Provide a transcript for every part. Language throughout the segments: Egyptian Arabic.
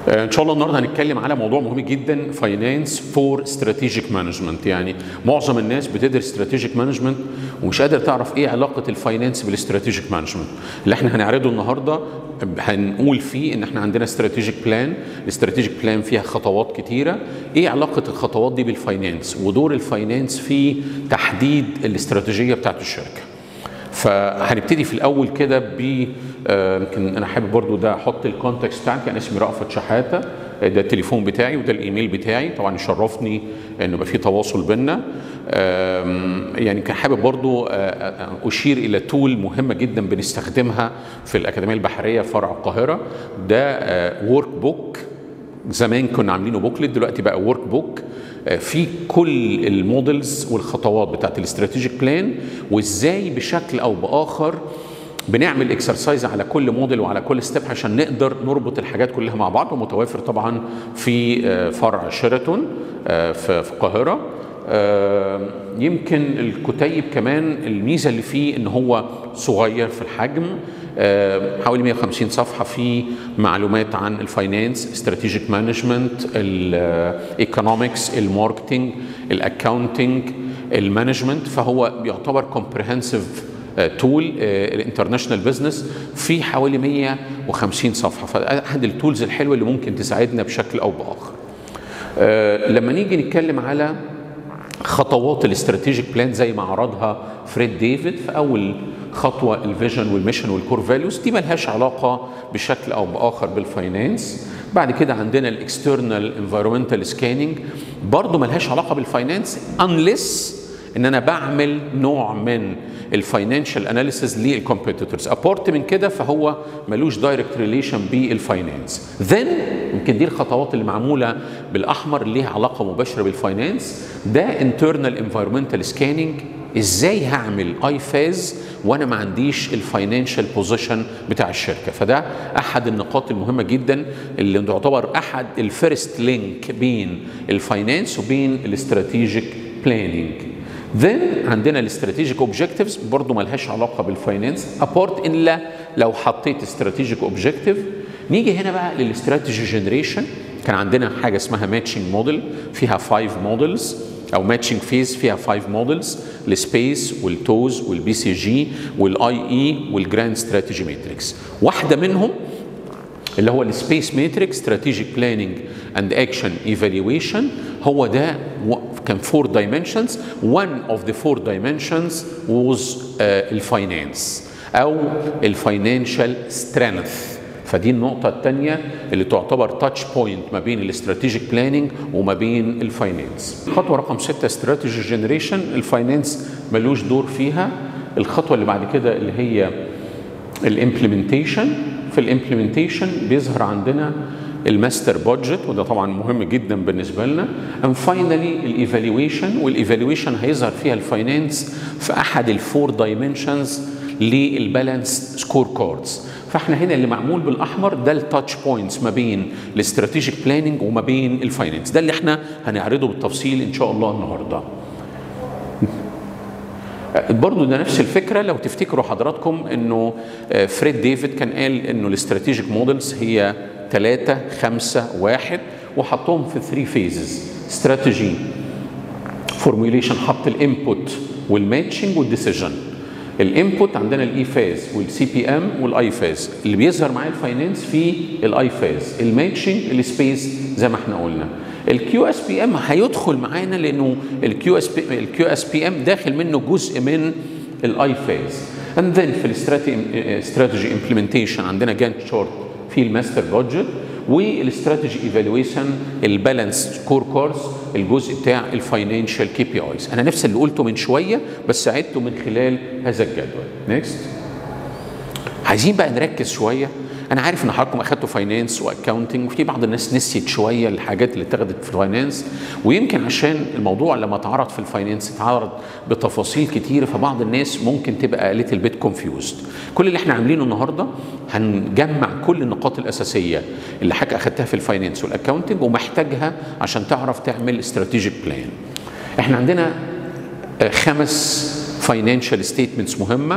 ان شاء الله النهارده هنتكلم على موضوع مهم جدا فاينانس فور استراتيجيك مانجمنت يعني معظم الناس بتدرس استراتيجيك مانجمنت ومش قادر تعرف ايه علاقه الفاينانس بالاستراتيجيك مانجمنت اللي احنا هنعرضه النهارده هنقول فيه ان احنا عندنا استراتيجيك بلان الاستراتيجيك بلان فيها خطوات كتيره ايه علاقه الخطوات دي بالفاينانس ودور الفاينانس في تحديد الاستراتيجيه بتاعت الشركه فهنبتدي في الاول كده ب يمكن انا حابب برضو ده احط الكونتكست بتاعتي انا اسمي رأفت شحاته ده التليفون بتاعي وده الايميل بتاعي طبعا يشرفني ان يبقى في تواصل بينا يعني كان حابب برضو اشير الى تول مهمه جدا بنستخدمها في الاكاديميه البحريه فرع القاهره ده ورك بوك زمان كنا عاملينه بوكلت دلوقتي بقى ورك بوك في كل المودلز والخطوات بتاعت الاستراتيجيك بلان وازاي بشكل او باخر بنعمل اكسرسايز على كل موديل وعلى كل ستيب عشان نقدر نربط الحاجات كلها مع بعض ومتوافر طبعا في فرع شيراتون في القاهره يمكن الكتيب كمان الميزه اللي فيه ان هو صغير في الحجم حوالي 150 صفحه فيه معلومات عن الفاينانس استراتيجيك مانجمنت الايكونومكس الماركتنج الاكاونتنج المانجمنت فهو بيعتبر كومبريهنسيف تول الانترناشونال بزنس في حوالي 150 صفحه فاحد التولز الحلوه اللي ممكن تساعدنا بشكل او باخر لما نيجي نتكلم على خطوات الاستراتيجيك بلان زي ما عرضها فريد ديفيد في اول خطوه الفيجن والميشن والكور فاليوز دي ملهاش علاقه بشكل او باخر بالفاينانس بعد كده عندنا الاكسترنال انفيرومنتال سكاننج برضه ملهاش علاقه بالفاينانس انلس ان انا بعمل نوع من الفاينانشال اناليسيز للكومبيتيتورز ابورت من كده فهو ملوش دايركت ريليشن بالفاينانس ذن يمكن دي الخطوات اللي معموله بالاحمر ليها علاقه مباشره بالفاينانس ده انترنال انفيرمنتال سكاننج ازاي هعمل اي فاز وانا ما عنديش الفاينانشال بوزيشن بتاع الشركه فده احد النقاط المهمه جدا اللي تعتبر احد الفيرست لينك بين الفاينانس وبين الاستراتيجيك بلاننج then عندنا الاستراتيجيك اوبجكتيفز برضه ملهاش علاقه بالفاينانس ابورت الا لو حطيت استراتيجيك اوبجكتيف نيجي هنا بقى للاستراتيجي جنريشن كان عندنا حاجه اسمها ماتشنج موديل فيها 5 موديلز او ماتشنج فيز فيها 5 موديلز السبيس والتوز والبي سي جي والاي اي والجراند استراتيجي ماتريكس واحده منهم اللي هو السبيس ماتريكس استراتيجيك بلاننج اند اكشن ايفالويشن هو ده كان فور دايمنشنز one of the four dimensions was uh, الفاينانس او الفاينانشال سترينث فدي النقطة الثانية اللي تعتبر تاتش بوينت ما بين الاستراتيجيك بلاننج وما بين الفاينانس. خطوة رقم ستة استراتيجي جنريشن الفاينانس ملوش دور فيها. الخطوة اللي بعد كده اللي هي الامبلمنتيشن في الامبلمنتيشن بيظهر عندنا الماستر بادجت وده طبعا مهم جدا بالنسبه لنا and finally الايفالويشن والايفالويشن هيظهر فيها الفاينانس في احد الفور دايمنشنز للبالانس سكور كاردز فاحنا هنا اللي معمول بالاحمر ده التاتش بوينتس ما بين الاستراتيجيك بلاننج وما بين الفاينانس ده اللي احنا هنعرضه بالتفصيل ان شاء الله النهارده برضه ده نفس الفكره لو تفتكروا حضراتكم انه فريد ديفيد كان قال انه الاستراتيجيك مودلز هي ثلاثة خمسة واحد وحطهم في ثري فيزز استراتيجي فورميوليشن حط الانبوت والماتشنج والديسيجن الانبوت عندنا الاي فاز والسي بي ام والاي فاز اللي بيظهر معايا الفاينانس في الاي فاز الماتشنج السبيس زي ما احنا قلنا الكيو اس بي ام هيدخل معانا لانه الكيو اس بي الكيو اس بي ام داخل منه جزء من الاي فاز اند ذن في الاستراتيجي امبلمنتيشن عندنا جانت شورت في الماستر بادجت والاستراتيجي ايفالويشن البالانس سكور كاردز الجزء بتاع الفاينانشال كي بي ايز انا نفس اللي قلته من شويه بس عدته من خلال هذا الجدول نيكست عايزين بقى نركز شويه انا عارف ان حضراتكم اخدتوا فاينانس واكاونتنج وفي بعض الناس نسيت شويه الحاجات اللي اتخذت في الفاينانس ويمكن عشان الموضوع لما اتعرض في الفاينانس اتعرض بتفاصيل كتير فبعض الناس ممكن تبقى ليتل بيت كونفيوزد كل اللي احنا عاملينه النهارده هنجمع كل النقاط الاساسيه اللي حضرتك اخدتها في الفاينانس والاكاونتنج ومحتاجها عشان تعرف تعمل استراتيجيك بلان احنا عندنا خمس فاينانشال ستيتمنتس مهمه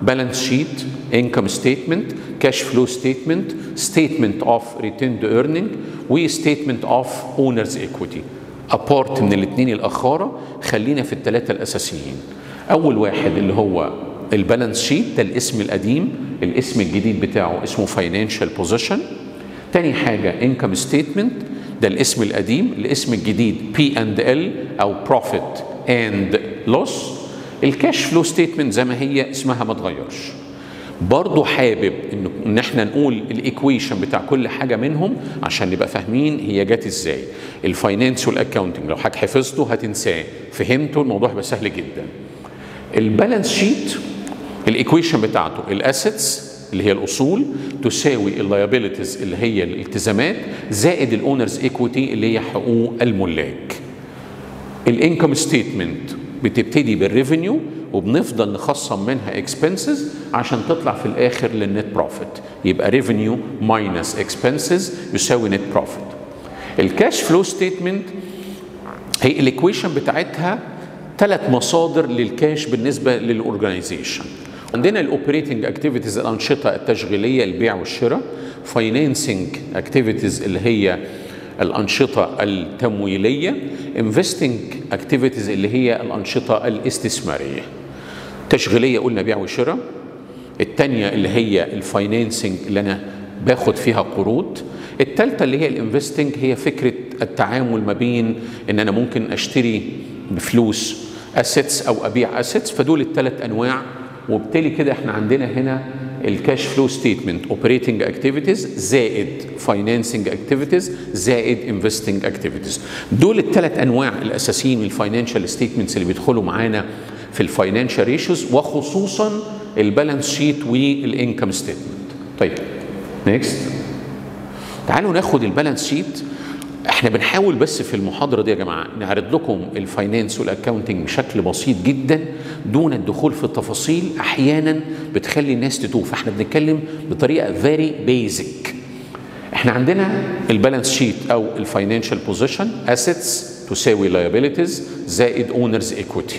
بالانس شيت انكم ستيتمنت كاش فلو ستيتمنت ستيتمنت اوف ريتيند ايرنينج وستيتمنت اوف اونرز ايكويتي ابارت من الاثنين الاخاره خلينا في الثلاثه الاساسيين اول واحد اللي هو البالانس شيت ده الاسم القديم الاسم الجديد بتاعه اسمه فاينانشال بوزيشن تاني حاجه انكم ستيتمنت ده الاسم القديم الاسم الجديد بي اند ال او بروفيت اند لوس الكاش فلو ستيتمنت زي ما هي اسمها ما اتغيرش برضه حابب ان ان احنا نقول الايكويشن بتاع كل حاجه منهم عشان نبقى فاهمين هي جت ازاي الفاينانس والاكونتنج لو حضرتك حفظته هتنساه فهمته الموضوع هيبقى سهل جدا البالانس شيت الايكويشن بتاعته الاسيتس اللي هي الاصول تساوي اللايبيليتيز اللي هي الالتزامات زائد الاونرز ايكويتي اللي هي حقوق الملاك الانكم ستيتمنت بتبتدي بالريفينيو وبنفضل نخصم منها اكسبنسز عشان تطلع في الاخر للنت بروفيت يبقى ريفينيو ماينس اكسبنسز يساوي نت بروفيت الكاش فلو ستيتمنت هي الايكويشن بتاعتها ثلاث مصادر للكاش بالنسبه للاورجنايزيشن عندنا الاوبريتنج اكتيفيتيز الانشطه التشغيليه البيع والشراء فاينانسنج اكتيفيتيز اللي هي الانشطه التمويليه انفستنج اكتيفيتيز اللي هي الانشطه الاستثماريه تشغيليه قلنا بيع وشراء الثانيه اللي هي الفاينانسنج اللي انا باخد فيها قروض الثالثه اللي هي الانفستنج هي فكره التعامل ما بين ان انا ممكن اشتري بفلوس اسيتس او ابيع اسيتس فدول الثلاث انواع وبالتالي كده احنا عندنا هنا الكاش فلو ستيتمنت اوبريتنج اكتيفيتيز زائد فاينانسنج اكتيفيتيز زائد انفستنج اكتيفيتيز دول الثلاث انواع الاساسيين من الفاينانشال ستيتمنتس اللي بيدخلوا معانا في الفاينانشال ريشيوز وخصوصا البالانس شيت والانكم ستيتمنت طيب نيكست تعالوا ناخد البالانس شيت احنا بنحاول بس في المحاضره دي يا جماعه نعرض لكم الفاينانس والاكاونتنج بشكل بسيط جدا دون الدخول في التفاصيل احيانا بتخلي الناس تتوه فاحنا بنتكلم بطريقه فيري بيزك احنا عندنا البالانس شيت او الفاينانشال بوزيشن اسيتس تساوي liabilities زائد اونرز ايكويتي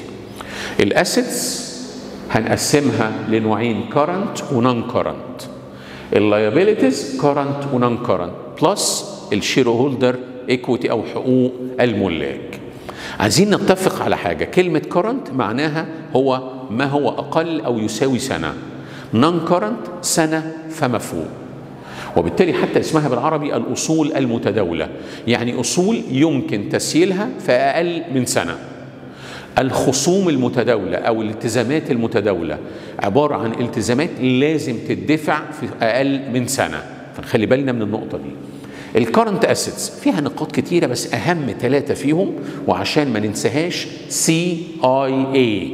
الاسيتس هنقسمها لنوعين current ونون current اللايبيليتيز current ونون current بلس الشير هولدر ايكويتي او حقوق الملاك عايزين نتفق على حاجه كلمه current معناها هو ما هو اقل او يساوي سنه نون current سنه فما فوق وبالتالي حتى اسمها بالعربي الاصول المتداوله يعني اصول يمكن تسييلها في اقل من سنه الخصوم المتداولة أو الالتزامات المتداولة عبارة عن التزامات لازم تدفع في أقل من سنة فنخلي بالنا من النقطة دي الكارنت اسيتس فيها نقاط كتيرة بس أهم ثلاثة فيهم وعشان ما ننساهاش سي اي اي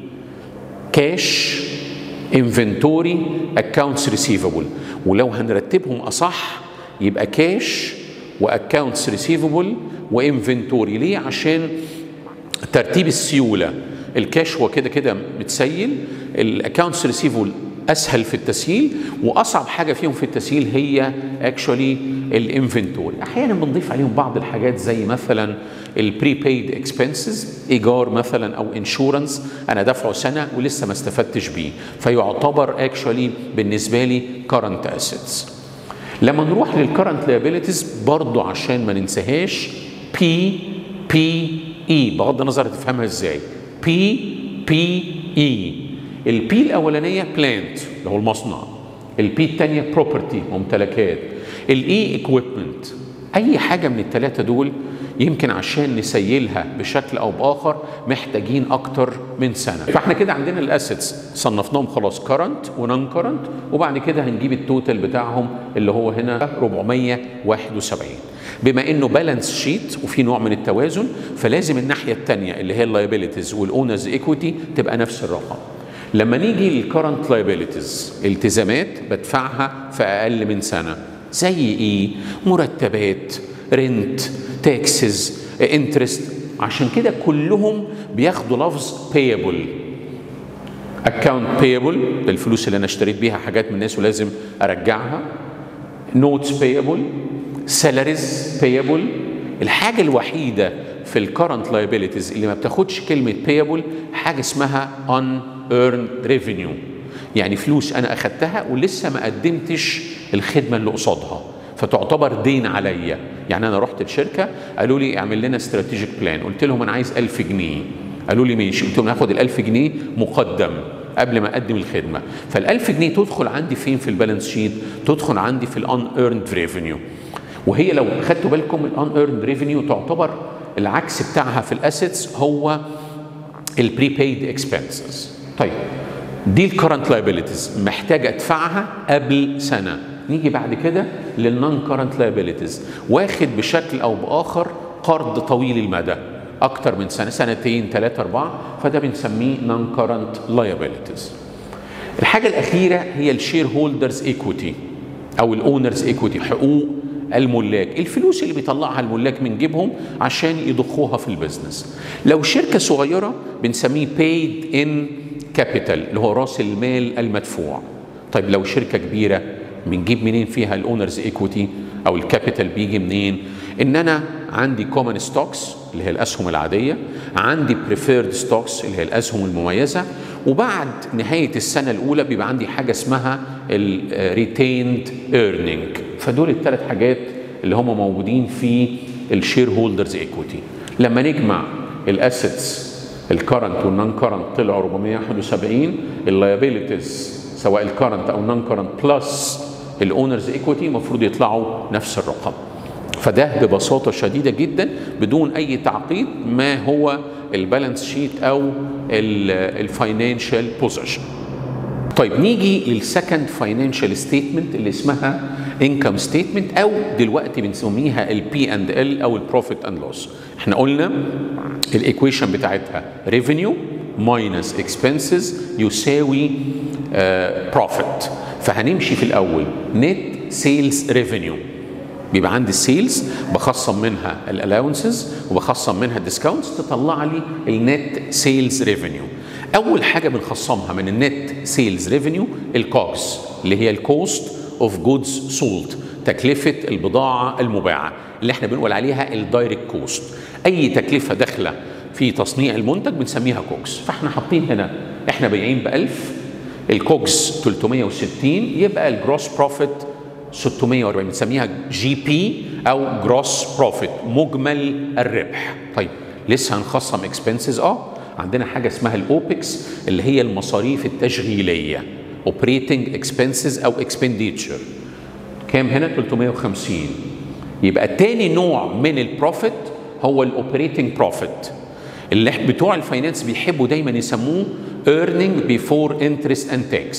كاش انفنتوري اكاونتس ريسيفبل ولو هنرتبهم اصح يبقى كاش واكاونتس ريسيفبل وانفنتوري ليه عشان ترتيب السيوله الكاش هو كده كده متسيل الاكونتس ريسيفبل اسهل في التسييل واصعب حاجه فيهم في التسييل هي اكشولي الانفنتوري احيانا بنضيف عليهم بعض الحاجات زي مثلا البريبايد اكسبنسز ايجار مثلا او انشورنس انا دافعه سنه ولسه ما استفدتش بيه فيعتبر اكشولي بالنسبه لي كارنت اسيتس لما نروح للكرنت liabilities برضو عشان ما ننساهاش بي بي اي بغض النظر تفهمها ازاي بي بي اي البي الاولانيه بلانت اللي هو المصنع البي الثانيه بروبرتي ممتلكات الاي ايكويبمنت اي حاجه من الثلاثه دول يمكن عشان نسيلها بشكل او باخر محتاجين اكتر من سنه فاحنا كده عندنا الاسيتس صنفناهم خلاص كرنت ونون كرنت وبعد كده هنجيب التوتال بتاعهم اللي هو هنا 471 بما انه بالانس شيت وفي نوع من التوازن فلازم الناحيه الثانيه اللي هي اللايبيليتيز والاونرز ايكويتي تبقى نفس الرقم لما نيجي للكرنت لايبيليتيز التزامات بدفعها في اقل من سنه زي ايه مرتبات رنت تاكسز انترست عشان كده كلهم بياخدوا لفظ بيبل اكونت بيبل الفلوس اللي انا اشتريت بيها حاجات من الناس ولازم ارجعها نوتس بيبل سالاريز بيبل الحاجه الوحيده في الكرنت لايبيليتيز اللي ما بتاخدش كلمه بيبل حاجه اسمها ان earned revenue يعني فلوس انا اخدتها ولسه ما قدمتش الخدمه اللي قصادها فتعتبر دين عليا يعني انا رحت الشركه قالوا لي اعمل لنا استراتيجيك بلان قلت لهم انا عايز 1000 جنيه قالوا لي ماشي قلت لهم هاخد ال 1000 جنيه مقدم قبل ما اقدم الخدمه فال 1000 جنيه تدخل عندي فين في البالانس شيت تدخل عندي في الان ايرند ريفينيو وهي لو خدتوا بالكم الان ايرند ريفينيو تعتبر العكس بتاعها في الاسيتس هو البريبايد اكسبنسز طيب دي الكرنت لايبيليتيز محتاج ادفعها قبل سنه نيجي بعد كده للنون كرنت لايبيليتيز واخد بشكل او باخر قرض طويل المدى اكتر من سنه سنتين ثلاثه اربعه فده بنسميه نون كرنت لايبيليتيز الحاجه الاخيره هي الشير هولدرز ايكويتي او الاونرز ايكويتي حقوق الملاك الفلوس اللي بيطلعها الملاك من جيبهم عشان يضخوها في البيزنس لو شركه صغيره بنسميه paid in capital اللي هو راس المال المدفوع طيب لو شركه كبيره بنجيب منين فيها الاونرز ايكويتي او الكابيتال بيجي منين ان انا عندي كومن ستوكس اللي هي الاسهم العاديه عندي بريفيرد ستوكس اللي هي الاسهم المميزه وبعد نهايه السنه الاولى بيبقى عندي حاجه اسمها الريتيند ايرنينج فدول الثلاث حاجات اللي هم موجودين في الشير هولدرز ايكويتي لما نجمع الاسيتس الكرنت والنون كرنت طلعوا 471 اللايبيليتيز سواء الكرنت او النون كرنت بلس الاونرز ايكويتي المفروض يطلعوا نفس الرقم فده ببساطه شديده جدا بدون اي تعقيد ما هو البالانس شيت او الفاينانشال بوزيشن طيب نيجي للسكند فاينانشال ستيتمنت اللي اسمها انكم ستيتمنت او دلوقتي بنسميها البي اند ال او البروفيت اند لوس احنا قلنا الايكويشن بتاعتها ريفينيو ماينس اكسبنسز يساوي بروفيت فهنمشي في الاول نت سيلز ريفينيو بيبقى عندي السيلز بخصم منها الالاونسز وبخصم منها الديسكاونتس تطلع لي النت سيلز ريفينيو اول حاجه بنخصمها من النت سيلز ريفينيو الكوكس اللي هي الكوست اوف جودز سولد تكلفه البضاعه المباعه اللي احنا بنقول عليها الدايركت كوست اي تكلفه داخله في تصنيع المنتج بنسميها كوكس فاحنا حاطين هنا احنا بايعين ب 1000 الكوكس 360 يبقى الجروس بروفيت 640 بنسميها جي بي او جروس بروفيت مجمل الربح طيب لسه هنخصم اكسبنسز اه عندنا حاجه اسمها الاوبكس اللي هي المصاريف التشغيليه اوبريتنج اكسبنسز او اكسبنديتشر كام هنا 350 يبقى تاني نوع من البروفيت هو الاوبريتنج بروفيت اللي بتوع الفاينانس بيحبوا دايما يسموه earning before interest and tax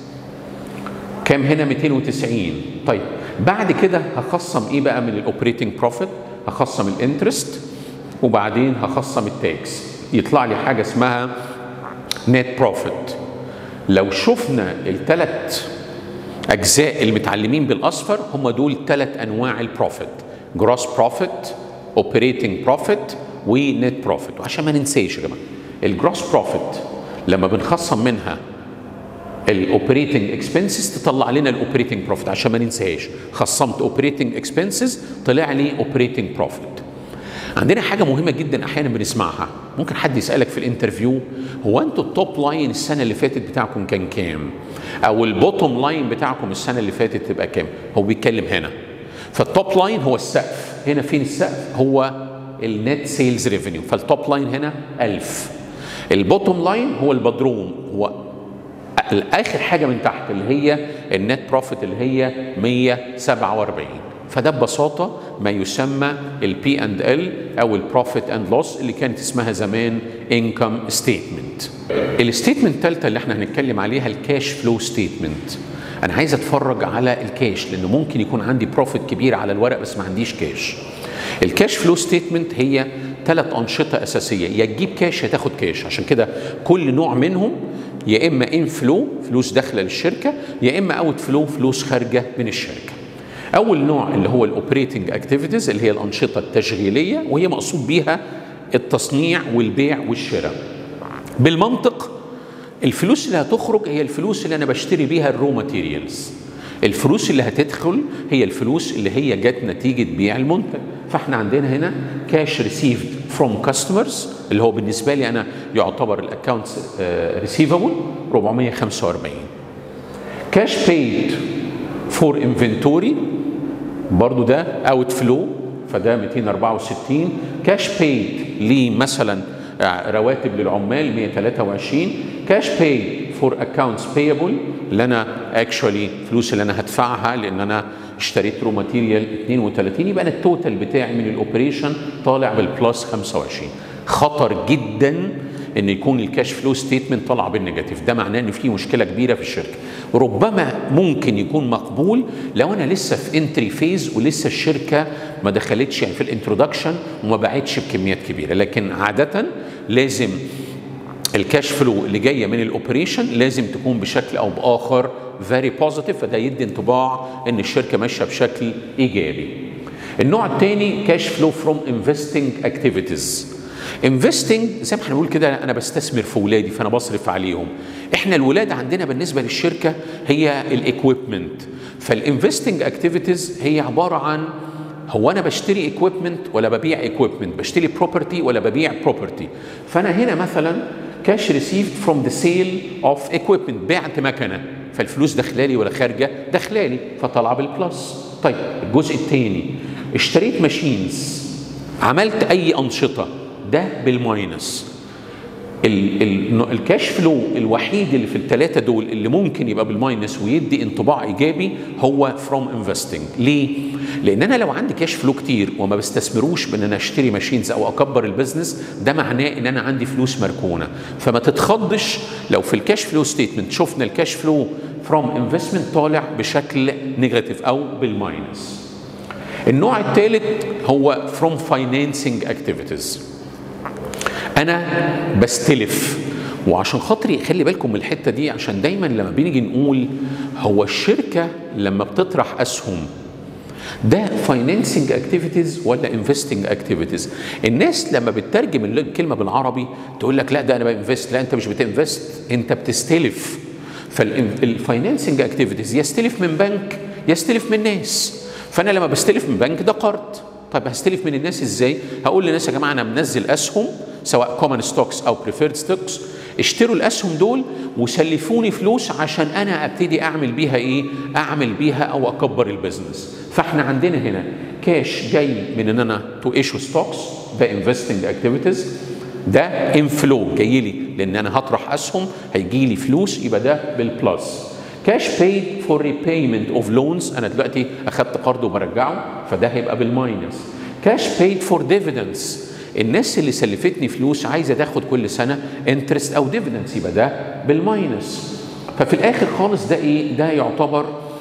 كام هنا 290 طيب بعد كده هخصم ايه بقى من الاوبريتنج بروفيت هخصم الانترست وبعدين هخصم التاكس يطلع لي حاجه اسمها نت بروفيت لو شفنا الثلاث اجزاء المتعلمين بالاصفر هم دول ثلاث انواع البروفيت جروس بروفيت اوبريتنج بروفيت ونت بروفيت وعشان ما ننساش يا جماعه الجروس بروفيت لما بنخصم منها الاوبريتنج اكسبنسز تطلع لنا الاوبريتنج بروفيت عشان ما ننساهاش خصمت اوبريتنج اكسبنسز طلع لي اوبريتنج بروفيت عندنا حاجه مهمه جدا احيانا بنسمعها ممكن حد يسالك في الانترفيو هو انتوا التوب لاين السنه اللي فاتت بتاعكم كان كام او البوتوم لاين بتاعكم السنه اللي فاتت تبقى كام هو بيتكلم هنا فالتوب لاين هو السقف هنا فين السقف هو النت سيلز ريفينيو فالتوب لاين هنا 1000 البوتوم لاين هو البدروم هو اخر حاجه من تحت اللي هي النت بروفيت اللي هي 147 فده ببساطه ما يسمى البي اند ال او البروفيت اند لوس اللي كانت اسمها زمان انكم ستيتمنت الستيتمنت الثالثه اللي احنا هنتكلم عليها الكاش فلو ستيتمنت انا عايز اتفرج على الكاش لانه ممكن يكون عندي بروفيت كبير على الورق بس ما عنديش كاش الكاش فلو ستيتمنت هي ثلاث انشطه اساسيه يا تجيب كاش يا تاخد كاش عشان كده كل نوع منهم يا اما ان فلو فلوس داخله للشركه يا اما اوت فلو فلوس خارجه من الشركه اول نوع اللي هو الاوبريتنج اكتيفيتيز اللي هي الانشطه التشغيليه وهي مقصود بيها التصنيع والبيع والشراء بالمنطق الفلوس اللي هتخرج هي الفلوس اللي انا بشتري بيها الرو ماتيريالز الفلوس اللي هتدخل هي الفلوس اللي هي جت نتيجه بيع المنتج فاحنا عندنا هنا كاش ريسيفد فروم كاستمرز اللي هو بالنسبه لي انا يعتبر الاكونتس ريسيفبل 445 كاش بيد فور انفنتوري برضو ده اوت فلو فده 264 كاش بيد لي مثلا رواتب للعمال 123 كاش بيد فور اكونتس بيبل اللي انا اكشولي فلوس اللي انا هدفعها لان انا اشتريت رو ماتيريال 32 يبقى انا التوتال بتاعي من الاوبريشن طالع بالبلس 25 خطر جدا ان يكون الكاش فلو ستيتمنت طالع بالنيجاتيف ده معناه ان في مشكله كبيره في الشركه ربما ممكن يكون مقبول لو انا لسه في انتري فيز ولسه الشركه ما دخلتش يعني في الانترودكشن وما باعتش بكميات كبيره لكن عاده لازم الكاش فلو اللي جايه من الاوبريشن لازم تكون بشكل او باخر فيري بوزيتيف فده يدي انطباع ان الشركه ماشيه بشكل ايجابي النوع الثاني كاش فلو فروم انفستنج اكتيفيتيز انفستنج زي ما احنا بنقول كده انا بستثمر في ولادي فانا بصرف عليهم احنا الولاد عندنا بالنسبه للشركه هي الايكويبمنت فالانفستنج اكتيفيتيز هي عباره عن هو انا بشتري ايكويبمنت ولا ببيع ايكويبمنت بشتري بروبرتي ولا ببيع بروبرتي فانا هنا مثلا كاش ريسيفد فروم ذا سيل اوف ايكويبمنت بعت مكنه فالفلوس داخلالي ولا خارجه داخلالي فطالعه بالبلس طيب الجزء الثاني اشتريت ماشينز عملت اي انشطه ده بالماينس ال ال الكاش فلو الوحيد اللي في الثلاثه دول اللي ممكن يبقى بالماينس ويدي انطباع ايجابي هو فروم انفستنج ليه لان انا لو عندي كاش فلو كتير وما بستثمروش بان انا اشتري ماشينز او اكبر البيزنس ده معناه ان انا عندي فلوس مركونه فما تتخضش لو في الكاش فلو ستيتمنت شفنا الكاش فلو فروم انفستمنت طالع بشكل نيجاتيف او بالماينس النوع الثالث هو فروم فاينانسنج اكتيفيتيز انا بستلف وعشان خاطري خلي بالكم من الحته دي عشان دايما لما بنيجي نقول هو الشركه لما بتطرح اسهم ده فاينانسنج اكتيفيتيز ولا انفستنج اكتيفيتيز الناس لما بتترجم الكلمه بالعربي تقول لك لا ده انا بانفست لا انت مش بتنفست انت بتستلف فالفاينانسنج اكتيفيتيز يستلف من بنك يستلف من ناس فانا لما بستلف من بنك ده قرض طيب هستلف من الناس ازاي هقول للناس يا جماعه انا منزل اسهم سواء كومن ستوكس او بريفيرد ستوكس اشتروا الاسهم دول وسلفوني فلوس عشان انا ابتدي اعمل بيها ايه اعمل بيها او اكبر البيزنس فاحنا عندنا هنا كاش جاي من ان انا تو ايشو ستوكس ده انفستنج اكتيفيتيز ده انفلو جاي لي لان انا هطرح اسهم هيجي لي فلوس يبقى ده بالبلس كاش بيد فور ريبيمنت اوف لونز انا دلوقتي اخدت قرض وبرجعه فده هيبقى بالماينس كاش بيد فور ديفيدنس الناس اللي سلفتني فلوس عايزه تاخد كل سنه انترست او ديفيدنس يبقى ده بالماينس ففي الاخر خالص ده ايه ده يعتبر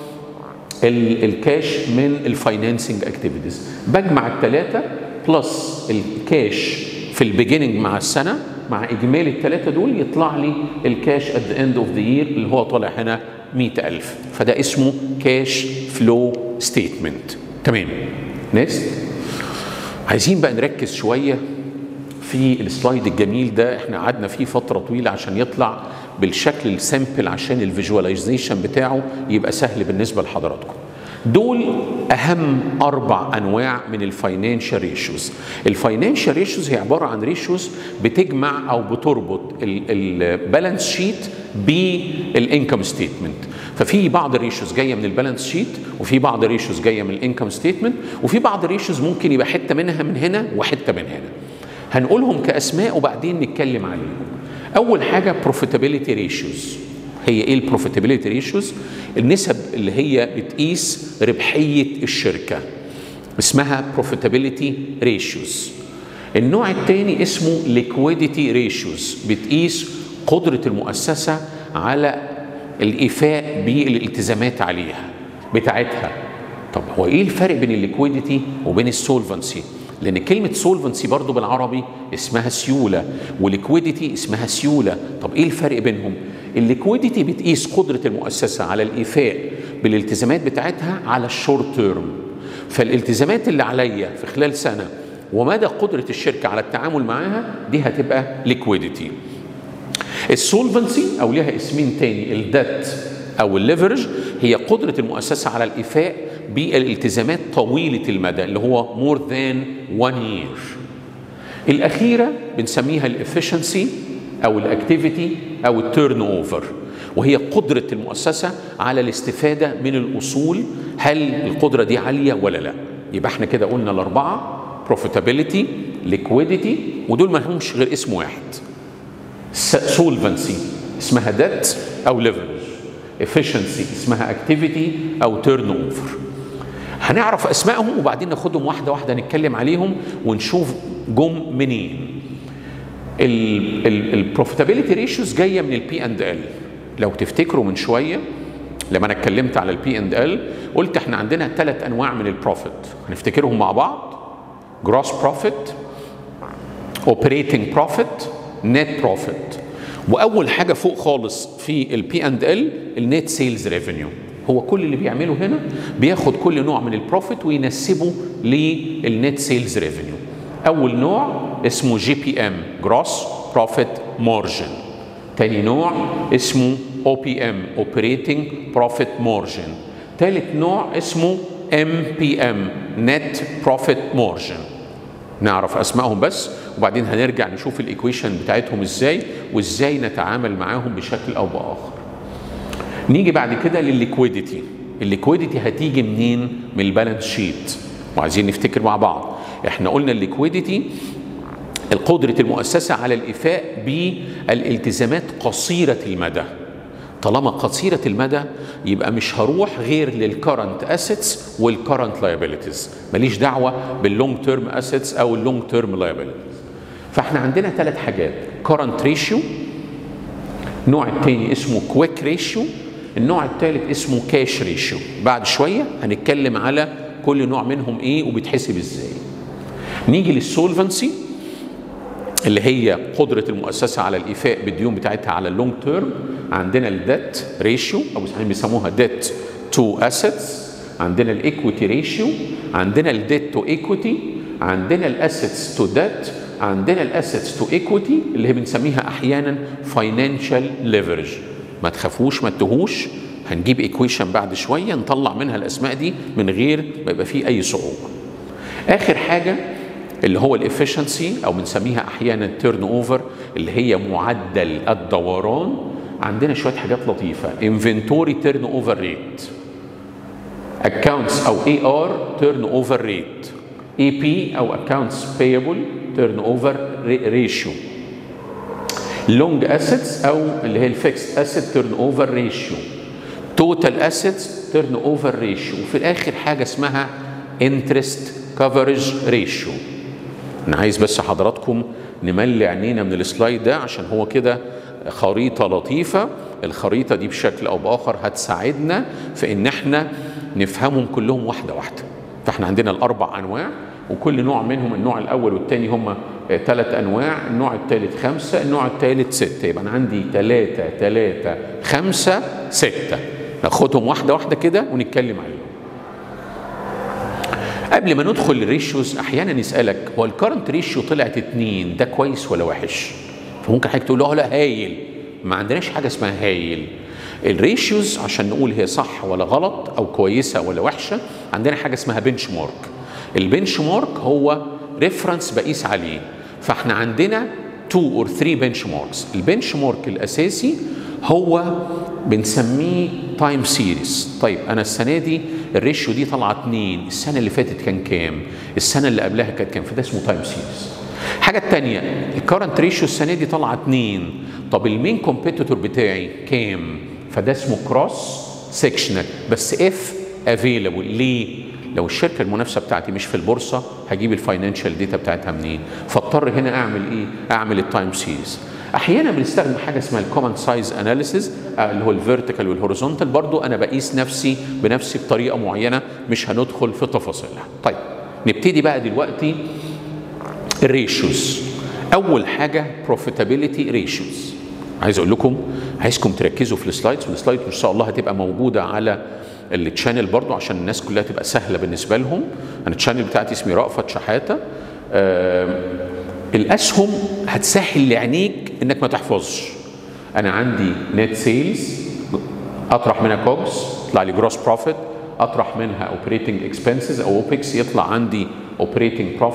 الكاش من الفاينانسنج اكتيفيتيز بجمع الثلاثه بلس الكاش في البيجيننج مع السنه مع اجمالي الثلاثه دول يطلع لي الكاش ات ذا اند اوف ذا يير اللي هو طالع هنا 100000 فده اسمه كاش فلو ستيتمنت تمام نيكست عايزين بقى نركز شويه في السلايد الجميل ده احنا قعدنا فيه فتره طويله عشان يطلع بالشكل السامبل عشان الفيجواليزيشن بتاعه يبقى سهل بالنسبه لحضراتكم دول اهم اربع انواع من الفاينانشال ريشيوز الفاينانشال ريشيوز هي عباره عن ريشيوز بتجمع او بتربط البالانس شيت بالانكم ستيتمنت ففي بعض الريشيوز جايه من البالانس شيت وفي بعض الريشيوز جايه من الانكم ستيتمنت وفي بعض الريشيوز ممكن يبقى حته منها من هنا وحته من هنا هنقولهم كاسماء وبعدين نتكلم عليهم اول حاجه بروفيتابيلتي ريشيوز هي ايه البروفيتابيلتي ريشيوز النسب اللي هي بتقيس ربحيه الشركه اسمها بروفيتابيلتي ريشيوز النوع الثاني اسمه ليكويديتي ريشيوز بتقيس قدره المؤسسه على الايفاء بالالتزامات عليها بتاعتها طب هو ايه الفرق بين الليكويديتي وبين السولفنسي لان كلمه سولفنسي برضو بالعربي اسمها سيوله وليكويديتي اسمها سيوله طب ايه الفرق بينهم الليكويديتي بتقيس قدره المؤسسه على الايفاء بالالتزامات بتاعتها على الشورت تيرم فالالتزامات اللي عليا في خلال سنه ومدى قدره الشركه على التعامل معاها دي هتبقى ليكويديتي السولفنسي او ليها اسمين تاني الدت او الليفرج هي قدره المؤسسه على الايفاء بالالتزامات طويله المدى اللي هو more than one year الاخيره بنسميها الافشنسي او الاكتيفيتي او التيرن اوفر وهي قدره المؤسسه على الاستفاده من الاصول هل القدره دي عاليه ولا لا يبقى احنا كده قلنا الاربعه profitability liquidity ودول ما لهمش غير اسم واحد solvency اسمها debt او leverage efficiency اسمها activity او turnover هنعرف اسمائهم وبعدين ناخدهم واحده واحده نتكلم عليهم ونشوف جم منين البروفيتابيلتي ريشيوز جايه من البي اند ال لو تفتكروا من شويه لما انا اتكلمت على البي اند ال قلت احنا عندنا ثلاث انواع من البروفيت هنفتكرهم مع بعض جروس بروفيت اوبريتنج بروفيت نت بروفيت واول حاجه فوق خالص في البي اند ال النت سيلز ريفينيو هو كل اللي بيعمله هنا بياخد كل نوع من البروفيت وينسبه للنت سيلز ريفينيو اول نوع اسمه جي بي ام جروس بروفيت مارجن تاني نوع اسمه او بي ام اوبريتنج بروفيت مارجن ثالث نوع اسمه ام بي ام نت بروفيت مارجن نعرف اسمائهم بس وبعدين هنرجع نشوف الايكويشن بتاعتهم ازاي وازاي نتعامل معاهم بشكل او باخر نيجي بعد كده للليكويديتي الليكويديتي هتيجي منين من البالانس شيت وعايزين نفتكر مع بعض احنا قلنا الليكويديتي قدرة المؤسسة على الإيفاء بالالتزامات قصيرة المدى طالما قصيرة المدى يبقى مش هروح غير للكرنت اسيتس والكرنت لايبيليتيز ماليش دعوة باللونج تيرم اسيتس او اللونج تيرم لايبيليتيز فاحنا عندنا ثلاث حاجات كرنت ريشيو النوع الثاني اسمه كويك ريشيو النوع الثالث اسمه كاش ريشيو بعد شوية هنتكلم على كل نوع منهم ايه وبيتحسب ازاي نيجي للسولفنسي اللي هي قدرة المؤسسة على الإيفاء بالديون بتاعتها على اللونج تيرم عندنا الديت ريشيو أو بيسموها ديت تو اسيتس عندنا الايكويتي ريشيو عندنا الديت تو ايكويتي عندنا الاسيتس تو ديت عندنا الاسيتس تو ايكويتي اللي هي بنسميها احيانا فاينانشال ليفرج ما تخافوش ما تتهوش هنجيب ايكويشن بعد شويه نطلع منها الاسماء دي من غير ما يبقى فيه اي صعوبه اخر حاجه اللي هو الافشنسي او بنسميها احيانا تيرن اوفر اللي هي معدل الدوران عندنا شويه حاجات لطيفه انفنتوري تيرن اوفر ريت accounts او اي ار تيرن اوفر ريت اي بي او accounts payable تيرن اوفر ريشيو لونج اسيتس او اللي هي الفيكس اسيت تيرن اوفر ريشيو توتال اسيتس تيرن اوفر ريشيو وفي الاخر حاجه اسمها انترست كفرج ريشيو انا عايز بس حضراتكم نملي عينينا من السلايد ده عشان هو كده خريطه لطيفه الخريطه دي بشكل او باخر هتساعدنا في ان احنا نفهمهم كلهم واحده واحده فاحنا عندنا الاربع انواع وكل نوع منهم النوع الاول والثاني هم ثلاث انواع النوع الثالث خمسه النوع الثالث سته يبقى انا عندي ثلاثه ثلاثه خمسه سته ناخدهم واحده واحده كده ونتكلم عليهم قبل ما ندخل الريشيوز احيانا يسالك هو الكرنت ريشيو طلعت اتنين ده كويس ولا وحش؟ فممكن حضرتك تقول له لا هايل ما عندناش حاجه اسمها هايل الريشيوز عشان نقول هي صح ولا غلط او كويسه ولا وحشه عندنا حاجه اسمها بنش مارك البنش مارك هو ريفرنس بقيس عليه فاحنا عندنا 2 اور 3 بنش ماركس البنش مارك الاساسي هو بنسميه تايم سيريز طيب انا السنه دي الريشيو دي طالعه 2 السنه اللي فاتت كان كام السنه اللي قبلها كانت كام فده اسمه تايم سيريز الحاجه الثانيه الكرنت ريشيو السنه دي طالعه 2 طب المين كومبيتيتور بتاعي كام فده اسمه كروس سيكشنال بس اف افيلابل ليه لو الشركه المنافسه بتاعتي مش في البورصه هجيب الفاينانشال داتا بتاعتها منين فاضطر هنا اعمل ايه اعمل التايم سيريز احيانا بنستخدم حاجه اسمها الكومن سايز اناليسيز اللي هو الفيرتيكال والهوريزونتال برضو انا بقيس نفسي بنفسي بطريقه معينه مش هندخل في تفاصيلها طيب نبتدي بقى دلوقتي الريشيوز اول حاجه بروفيتابيلتي ريشيوز عايز اقول لكم عايزكم تركزوا في السلايدز والسلايد ان شاء الله هتبقى موجوده على التشانل برضو عشان الناس كلها تبقى سهله بالنسبه لهم انا التشانل بتاعتي اسمي رأفت شحاته آه الاسهم هتسهل لعينيك انك ما تحفظش انا عندي نت سيلز اطرح منها كوجز يطلع لي جروس بروفيت اطرح منها اوبريتنج اكسبنسز او اوبكس يطلع عندي اوبريتنج بروفيت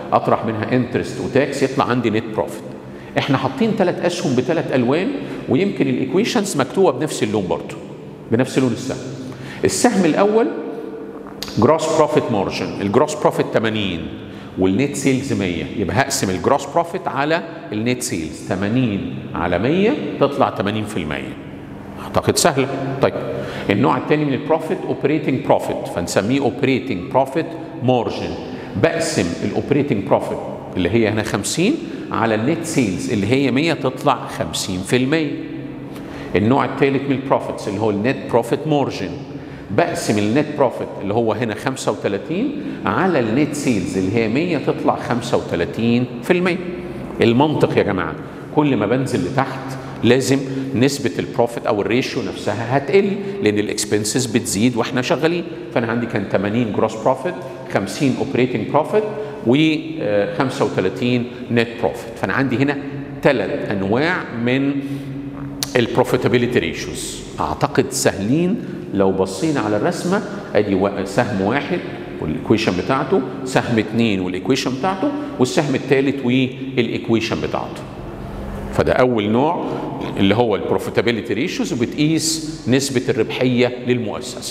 اطرح منها انترست وتاكس يطلع عندي نت بروفيت احنا حاطين ثلاث اسهم بثلاث الوان ويمكن الايكويشنز مكتوبه بنفس اللون برضه بنفس لون السهم السهم الاول جروس بروفيت مارجن الجروس بروفيت 80 والنت سيلز 100 يبقى هقسم الجروس بروفيت على النت سيلز 80 على 100 تطلع 80% اعتقد سهله طيب النوع الثاني من البروفيت اوبريتنج بروفيت فنسميه اوبريتنج بروفيت مارجن بقسم الاوبريتنج بروفيت اللي هي هنا 50 على النت سيلز اللي هي 100 تطلع 50% النوع الثالث من البروفيتس اللي هو النت بروفيت مارجن بقسم النت بروفيت اللي هو هنا 35 على النت سيلز اللي هي 100 تطلع 35% المنطق يا جماعه كل ما بنزل لتحت لازم نسبة البروفيت أو الريشيو نفسها هتقل لأن الإكسبنسز بتزيد وإحنا شغالين فأنا عندي كان 80 جروس بروفيت 50 اوبريتنج بروفيت و 35 نت بروفيت فأنا عندي هنا ثلاث أنواع من البروفيتابيلتي ريشيوز أعتقد سهلين لو بصينا على الرسمة أدي سهم واحد والايكويشن بتاعته سهم اثنين والايكويشن بتاعته والسهم الثالث والايكويشن بتاعته فده اول نوع اللي هو البروفيتابيلتي ريشيوز وبتقيس نسبه الربحيه للمؤسسه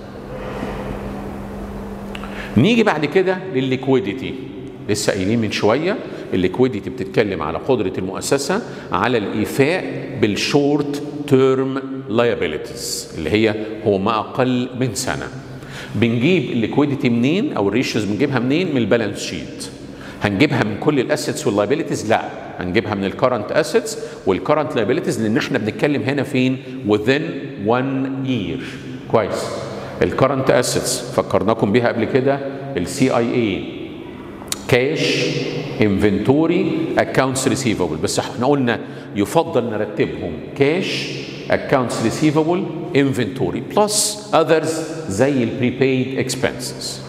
نيجي بعد كده للليكويديتي لسه قايلين من شويه الليكويديتي بتتكلم على قدره المؤسسه على الايفاء بالشورت تيرم لايبيليتيز اللي هي هو ما اقل من سنه بنجيب الليكويديتي منين او الريشيوز بنجيبها منين من البالانس شيت هنجيبها من كل الاسيتس واللايبيليتيز لا هنجيبها من الكرنت اسيتس والكرنت لايبيليتيز لان احنا بنتكلم هنا فين within one year كويس الكرنت اسيتس فكرناكم بيها قبل كده السي اي اي كاش انفنتوري اكونتس ريسيفبل بس احنا قلنا يفضل نرتبهم كاش accounts receivable inventory plus others زي البريبايد اكسبنسز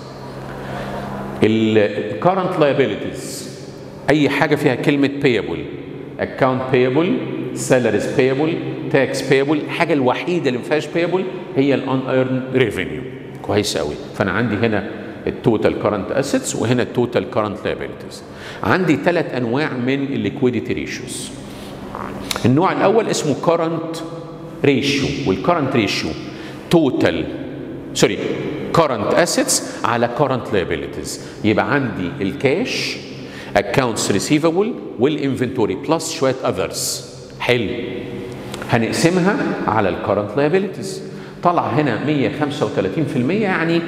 الكرنت liabilities اي حاجه فيها كلمه payable account payable salaries payable tax payable الحاجه الوحيده اللي ما فيهاش payable هي ال unearned revenue كويس قوي فانا عندي هنا التوتال كرنت اسيتس وهنا التوتال كرنت liabilities عندي ثلاث انواع من الليكويديتي ريشيوز النوع الاول اسمه كرنت ريشيو والكرنت ريشيو توتال سوري كرنت اسيتس على كرنت liabilities يبقى عندي الكاش accounts receivable والانفنتوري بلس شويه اذرز حلو هنقسمها على الكرنت liabilities طلع هنا 135% يعني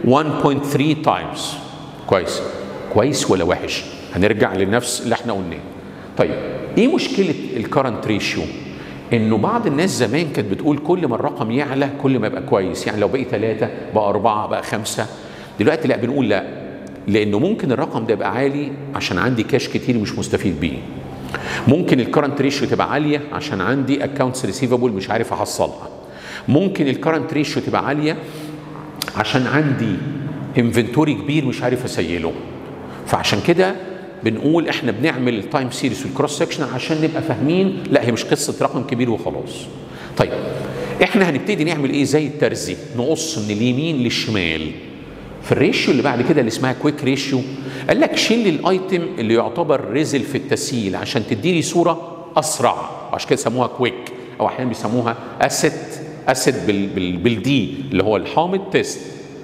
1.3 تايمز كويس كويس ولا وحش هنرجع لنفس اللي احنا قلناه طيب ايه مشكله الكرنت ريشيو انه بعض الناس زمان كانت بتقول كل ما الرقم يعلى كل ما يبقى كويس يعني لو بقي ثلاثة بقى أربعة بقى خمسة دلوقتي لا بنقول لا لأنه ممكن الرقم ده يبقى عالي عشان عندي كاش كتير مش مستفيد بيه ممكن الكرنت ريشيو تبقى عالية عشان عندي اكونتس ريسيفبل مش عارف احصلها ممكن الكرنت ريشيو تبقى عالية عشان عندي انفنتوري كبير مش عارف اسيله فعشان كده بنقول احنا بنعمل التايم سيريس والكروس سكشن عشان نبقى فاهمين لا هي مش قصه رقم كبير وخلاص. طيب احنا هنبتدي نعمل ايه زي الترزي نقص من اليمين للشمال. في الريشيو اللي بعد كده اللي اسمها كويك ريشيو قال لك شيل الايتم اللي يعتبر رزل في التسييل عشان تديني صوره اسرع عشان كده سموها كويك او احيانا بيسموها اسيت اسيت بال بال بالدي اللي هو الحامض تيست.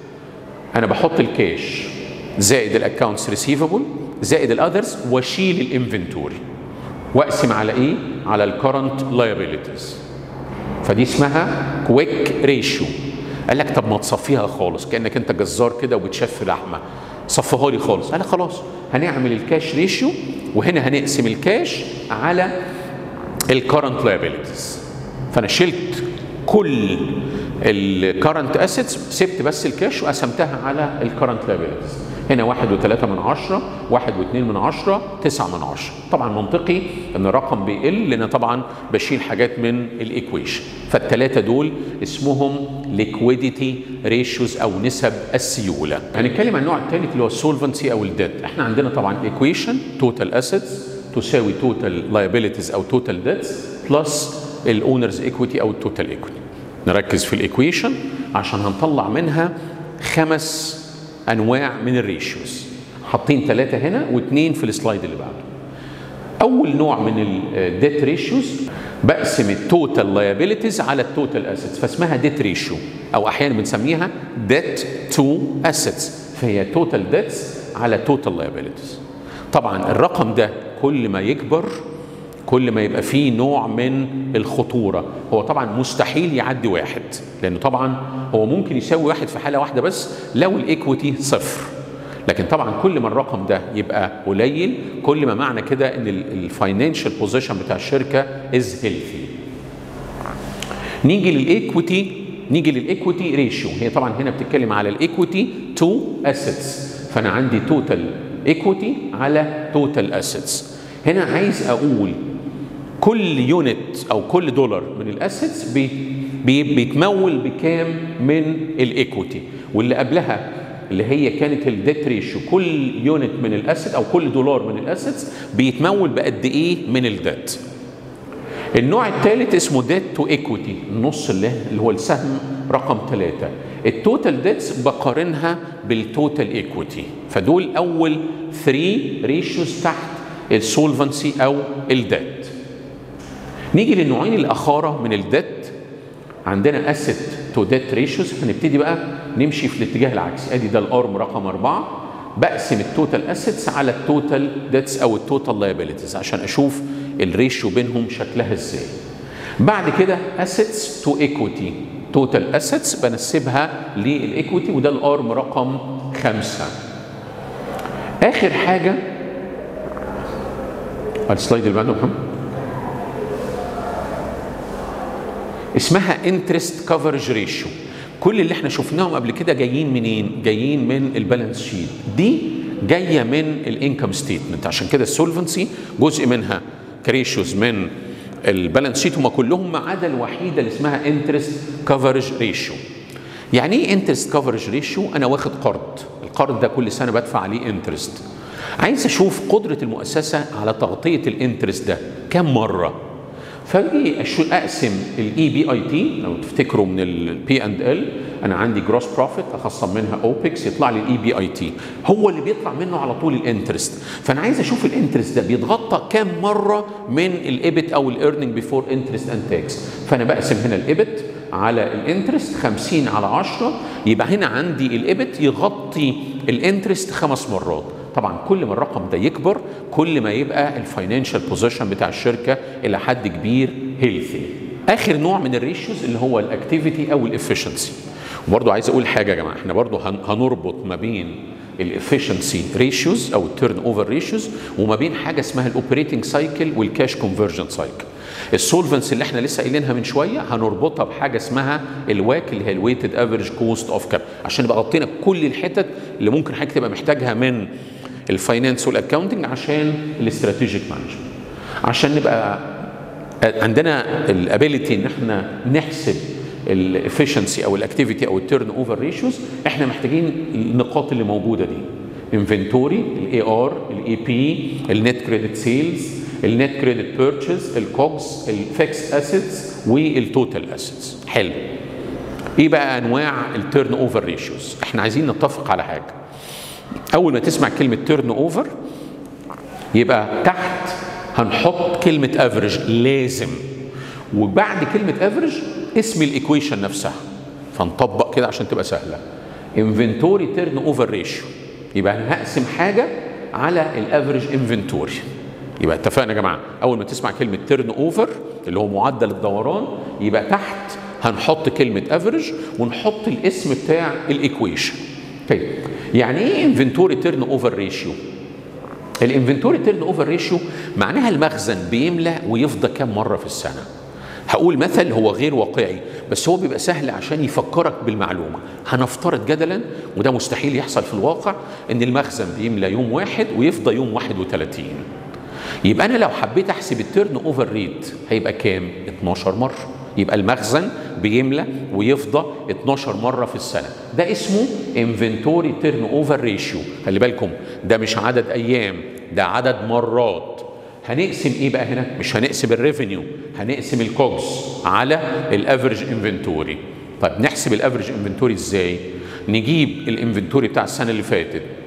انا بحط الكاش زائد الاكونتس ريسيفبل زائد الاذرز واشيل الانفنتوري واقسم على ايه؟ على الكرنت لايبيليتيز فدي اسمها كويك ريشيو قال لك طب ما تصفيها خالص كانك انت جزار كده وبتشف لحمه صفها لي خالص قال لك خلاص هنعمل الكاش ريشيو وهنا هنقسم الكاش على الكرنت لايبيليتيز فانا شلت كل الكرنت اسيتس سبت بس الكاش وقسمتها على الكرنت لايبيليتيز هنا واحد وثلاثة من عشرة واحد واثنين من عشرة تسعة من عشرة طبعا منطقي ان الرقم بيقل لان طبعا بشيل حاجات من الايكويشن فالثلاثة دول اسمهم ليكويديتي ريشيوز او نسب السيولة هنتكلم عن النوع الثالث اللي هو السولفنسي او الديت احنا عندنا طبعا ايكويشن توتال اسيتس تساوي توتال لايبيليتيز او توتال ديتس بلس الاونرز ايكويتي او التوتال ايكويتي نركز في الايكويشن عشان هنطلع منها خمس انواع من الريشيوز حاطين ثلاثه هنا واثنين في السلايد اللي بعده اول نوع من الديت ريشيوز بقسم التوتال لايبيليتيز على التوتال اسيتس فاسمها ديت ريشيو او احيانا بنسميها ديت تو اسيتس فهي توتال ديتس على توتال لايبيليتيز طبعا الرقم ده كل ما يكبر كل ما يبقى فيه نوع من الخطوره هو طبعا مستحيل يعدي واحد لانه طبعا هو ممكن يساوي واحد في حاله واحده بس لو الايكويتي صفر لكن طبعا كل ما الرقم ده يبقى قليل كل ما معنى كده ان الفاينانشال بوزيشن بتاع الشركه از هيلثي نيجي للايكويتي نيجي للايكويتي ريشيو هي طبعا هنا بتتكلم على الايكويتي تو اسيتس فانا عندي توتال ايكويتي على توتال اسيتس هنا عايز اقول كل يونت او كل دولار من الاسيتس بي بي بيتمول بكام من الايكويتي واللي قبلها اللي هي كانت الديت ريشيو كل يونت من الاسيت او كل دولار من الاسيتس بيتمول بقد ايه من الديت النوع الثالث اسمه ديت تو ايكويتي النص اللي اللي هو السهم رقم ثلاثة التوتال ديتس بقارنها بالتوتال ايكويتي فدول اول 3 ريشيوز تحت السولفنسي او الديت نيجي للنوعين الاخاره من الديت عندنا اسيت تو ديت ريشيوز هنبتدي بقى نمشي في الاتجاه العكسي ادي ده الارم رقم أربعة بقسم التوتال اسيتس على التوتال ديتس او التوتال لايبيليتيز عشان اشوف الريشيو بينهم شكلها ازاي بعد كده اسيتس تو ايكويتي توتال اسيتس بنسبها للايكويتي وده الارم رقم خمسة اخر حاجه السلايد اللي بعده محمد اسمها انترست كفرج ريشيو كل اللي احنا شفناهم قبل كده جايين منين جايين من البالانس شيت دي جايه من الانكم ستيتمنت عشان كده السولفنسي جزء منها كريشيوز من البالانس شيت هم كلهم ما عدا الوحيده اللي اسمها انترست كفرج ريشيو يعني ايه انترست كفرج ريشيو انا واخد قرض القرض ده كل سنه بدفع عليه انترست عايز اشوف قدره المؤسسه على تغطيه الانترست ده كم مره فاجي اقسم الاي بي اي تي لو تفتكروا من البي اند ال انا عندي جروس بروفيت اخصم منها اوبكس يطلع لي الاي بي اي تي هو اللي بيطلع منه على طول الانترست فانا عايز اشوف الانترست ده بيتغطى كام مره من الايبت او الايرنينج بيفور انترست اند تاكس فانا بقسم هنا الايبت على الانترست 50 على 10 يبقى هنا عندي الايبت يغطي الانترست خمس مرات طبعا كل ما الرقم ده يكبر كل ما يبقى الفاينانشال بوزيشن بتاع الشركه الى حد كبير هيلثي اخر نوع من الريشيوز اللي هو الاكتيفيتي او الافشنسي وبرضه عايز اقول حاجه يا جماعه احنا برضه هنربط ما بين الافشنسي ريشيوز او التيرن اوفر ريشيوز وما بين حاجه اسمها الاوبريتنج سايكل والكاش كونفرجن سايكل السولفنس اللي احنا لسه قايلينها من شويه هنربطها بحاجه اسمها الواك اللي هي الويتد افريج كوست اوف كاب عشان نبقى غطينا كل الحتت اللي ممكن حضرتك تبقى محتاجها من الفاينانس والاكونتنج عشان الاستراتيجيك مانجمنت عشان نبقى عندنا الابيليتي ان احنا نحسب الافشنسي او الاكتيفيتي او التيرن اوفر ريشيوز احنا محتاجين النقاط اللي موجوده دي انفنتوري الاي ار الاي بي النت كريدت سيلز النت كريدت بيرتشيز الكوكس الفيكس اسيتس والتوتال اسيتس حلو ايه بقى انواع التيرن اوفر ريشيوز احنا عايزين نتفق على حاجه اول ما تسمع كلمه تيرن اوفر يبقى تحت هنحط كلمه افريج لازم وبعد كلمه افريج اسم الايكويشن نفسها فنطبق كده عشان تبقى سهله انفنتوري تيرن اوفر ريشيو يبقى انا هقسم حاجه على الافريج انفنتوري يبقى اتفقنا يا جماعه اول ما تسمع كلمه تيرن اوفر اللي هو معدل الدوران يبقى تحت هنحط كلمه افريج ونحط الاسم بتاع الايكويشن طيب يعني ايه انفنتوري تيرن اوفر ريشيو الانفنتوري تيرن اوفر ريشيو معناها المخزن بيملى ويفضى كام مره في السنه هقول مثل هو غير واقعي بس هو بيبقى سهل عشان يفكرك بالمعلومه هنفترض جدلا وده مستحيل يحصل في الواقع ان المخزن بيملى يوم واحد ويفضى يوم 31 يبقى انا لو حبيت احسب التيرن اوفر ريت هيبقى كام 12 مره يبقى المخزن بيملى ويفضى 12 مره في السنه ده اسمه انفنتوري تيرن اوفر ريشيو خلي بالكم ده مش عدد ايام ده عدد مرات هنقسم ايه بقى هنا مش هنقسم الريفينيو هنقسم الكوجز على الافريج انفنتوري طيب نحسب الافريج انفنتوري ازاي نجيب الانفنتوري بتاع السنه اللي فاتت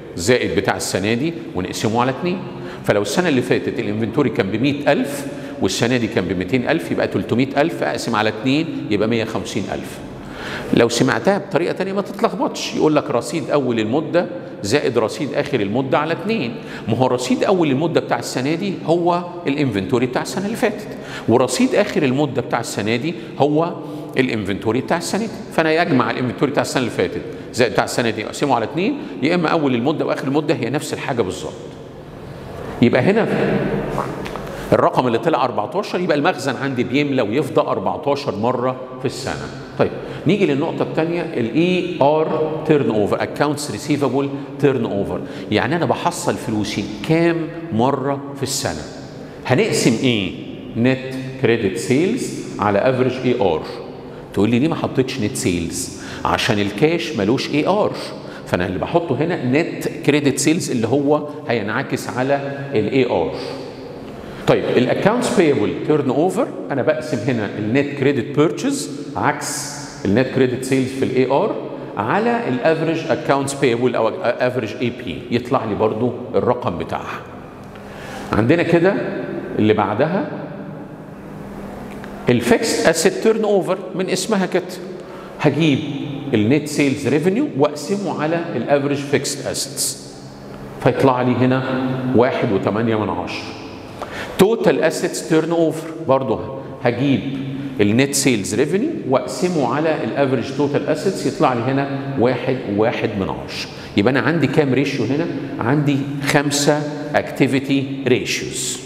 زائد بتاع السنه دي ونقسمه على 2 فلو السنه اللي فاتت الانفنتوري كان ب 100000 والسنه دي كان ب 200000 يبقى 300000 اقسم على 2 يبقى 150000 لو سمعتها بطريقه تانية ما تتلخبطش يقول لك رصيد اول المده زائد رصيد اخر المده على 2 ما هو رصيد اول المده بتاع السنه دي هو الانفنتوري بتاع السنه اللي فاتت ورصيد اخر المده بتاع السنه دي هو الانفنتوري بتاع السنه دي فانا يجمع الانفنتوري بتاع السنه اللي فاتت زائد بتاع السنه دي اقسمه على 2 يا اما اول المده واخر المده هي نفس الحاجه بالظبط يبقى هنا الرقم اللي طلع 14 يبقى المخزن عندي بيملى ويفضى 14 مره في السنه طيب نيجي للنقطه الثانيه الاي ار تيرن اوفر اكونتس ريسيفبل تيرن اوفر يعني انا بحصل فلوسي كام مره في السنه هنقسم ايه نت كريدت سيلز على افريج اي ار تقول لي ليه ما حطيتش نت سيلز عشان الكاش ملوش اي ار فانا اللي بحطه هنا نت كريدت سيلز اللي هو هينعكس على الاي ار طيب الاكونتس بيبل تيرن اوفر انا بقسم هنا النت كريدت بيرتشيز عكس النت كريدت سيلز في الاي ار على الافريج اكونتس بيبل او افريج اي بي يطلع لي برضو الرقم بتاعها عندنا كده اللي بعدها الفيكس اسيت تيرن اوفر من اسمها كده هجيب النت سيلز ريفينيو واقسمه على الافريج فيكس اسيتس فيطلع لي هنا واحد وثمانية من عشرة توتال اسيتس تيرن اوفر برضه هجيب النت سيلز ريفينيو واقسمه على الافريج توتال اسيتس يطلع لي هنا واحد وواحد من عشرة يبقى انا عندي كام ريشيو هنا؟ عندي خمسة اكتيفيتي ريشيوز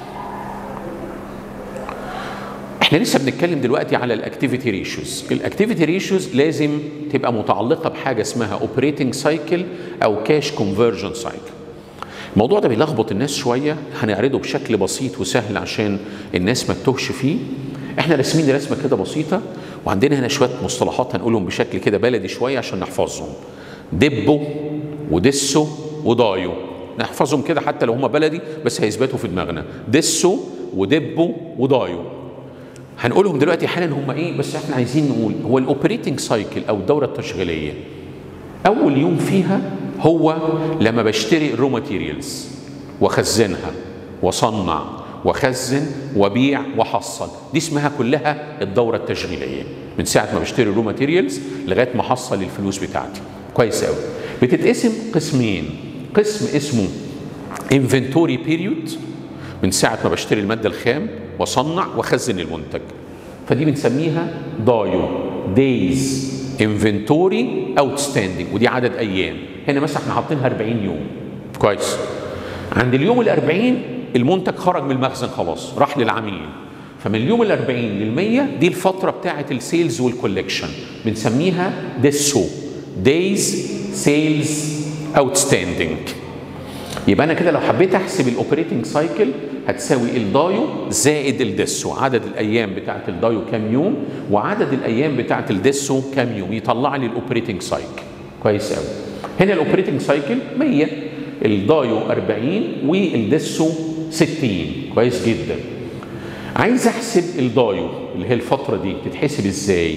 احنا لسه بنتكلم دلوقتي على الاكتيفيتي ريشيوز الاكتيفيتي ريشيوز لازم تبقى متعلقه بحاجه اسمها اوبريتنج سايكل او كاش كونفرجن سايكل الموضوع ده بيلخبط الناس شويه هنعرضه بشكل بسيط وسهل عشان الناس ما تتوهش فيه احنا راسمين رسمه كده بسيطه وعندنا هنا شويه مصطلحات هنقولهم بشكل كده بلدي شويه عشان نحفظهم دبو ودسو ودايو نحفظهم كده حتى لو هم بلدي بس هيثبتوا في دماغنا دسو ودبو ودايو هنقولهم دلوقتي حالا هم ايه بس احنا عايزين نقول هو الاوبريتنج سايكل او الدوره التشغيليه اول يوم فيها هو لما بشتري الرو ماتيريالز واخزنها واصنع واخزن وبيع واحصل دي اسمها كلها الدوره التشغيليه من ساعه ما بشتري الرو ماتيريالز لغايه ما احصل الفلوس بتاعتي كويس قوي بتتقسم قسمين قسم اسمه انفنتوري بيريود من ساعه ما بشتري الماده الخام واصنع واخزن المنتج فدي بنسميها دايو دايز انفنتوري اوتستاندنج ودي عدد ايام هنا مثلا احنا حاطينها 40 يوم كويس عند اليوم ال 40 المنتج خرج من المخزن خلاص راح للعميل فمن اليوم ال 40 لل 100 دي الفتره بتاعه السيلز والكولكشن بنسميها ديسو دايز سيلز اوتستاندنج يبقى انا كده لو حبيت احسب الاوبريتنج سايكل هتساوي الدايو زائد الديسو عدد الايام بتاعه الدايو كام يوم وعدد الايام بتاعه الديسو كام يوم يطلع لي الاوبريتنج سايكل كويس قوي هنا الاوبريتنج سايكل 100 الدايو 40 والديسو 60 كويس جدا عايز احسب الدايو اللي هي الفتره دي تتحسب ازاي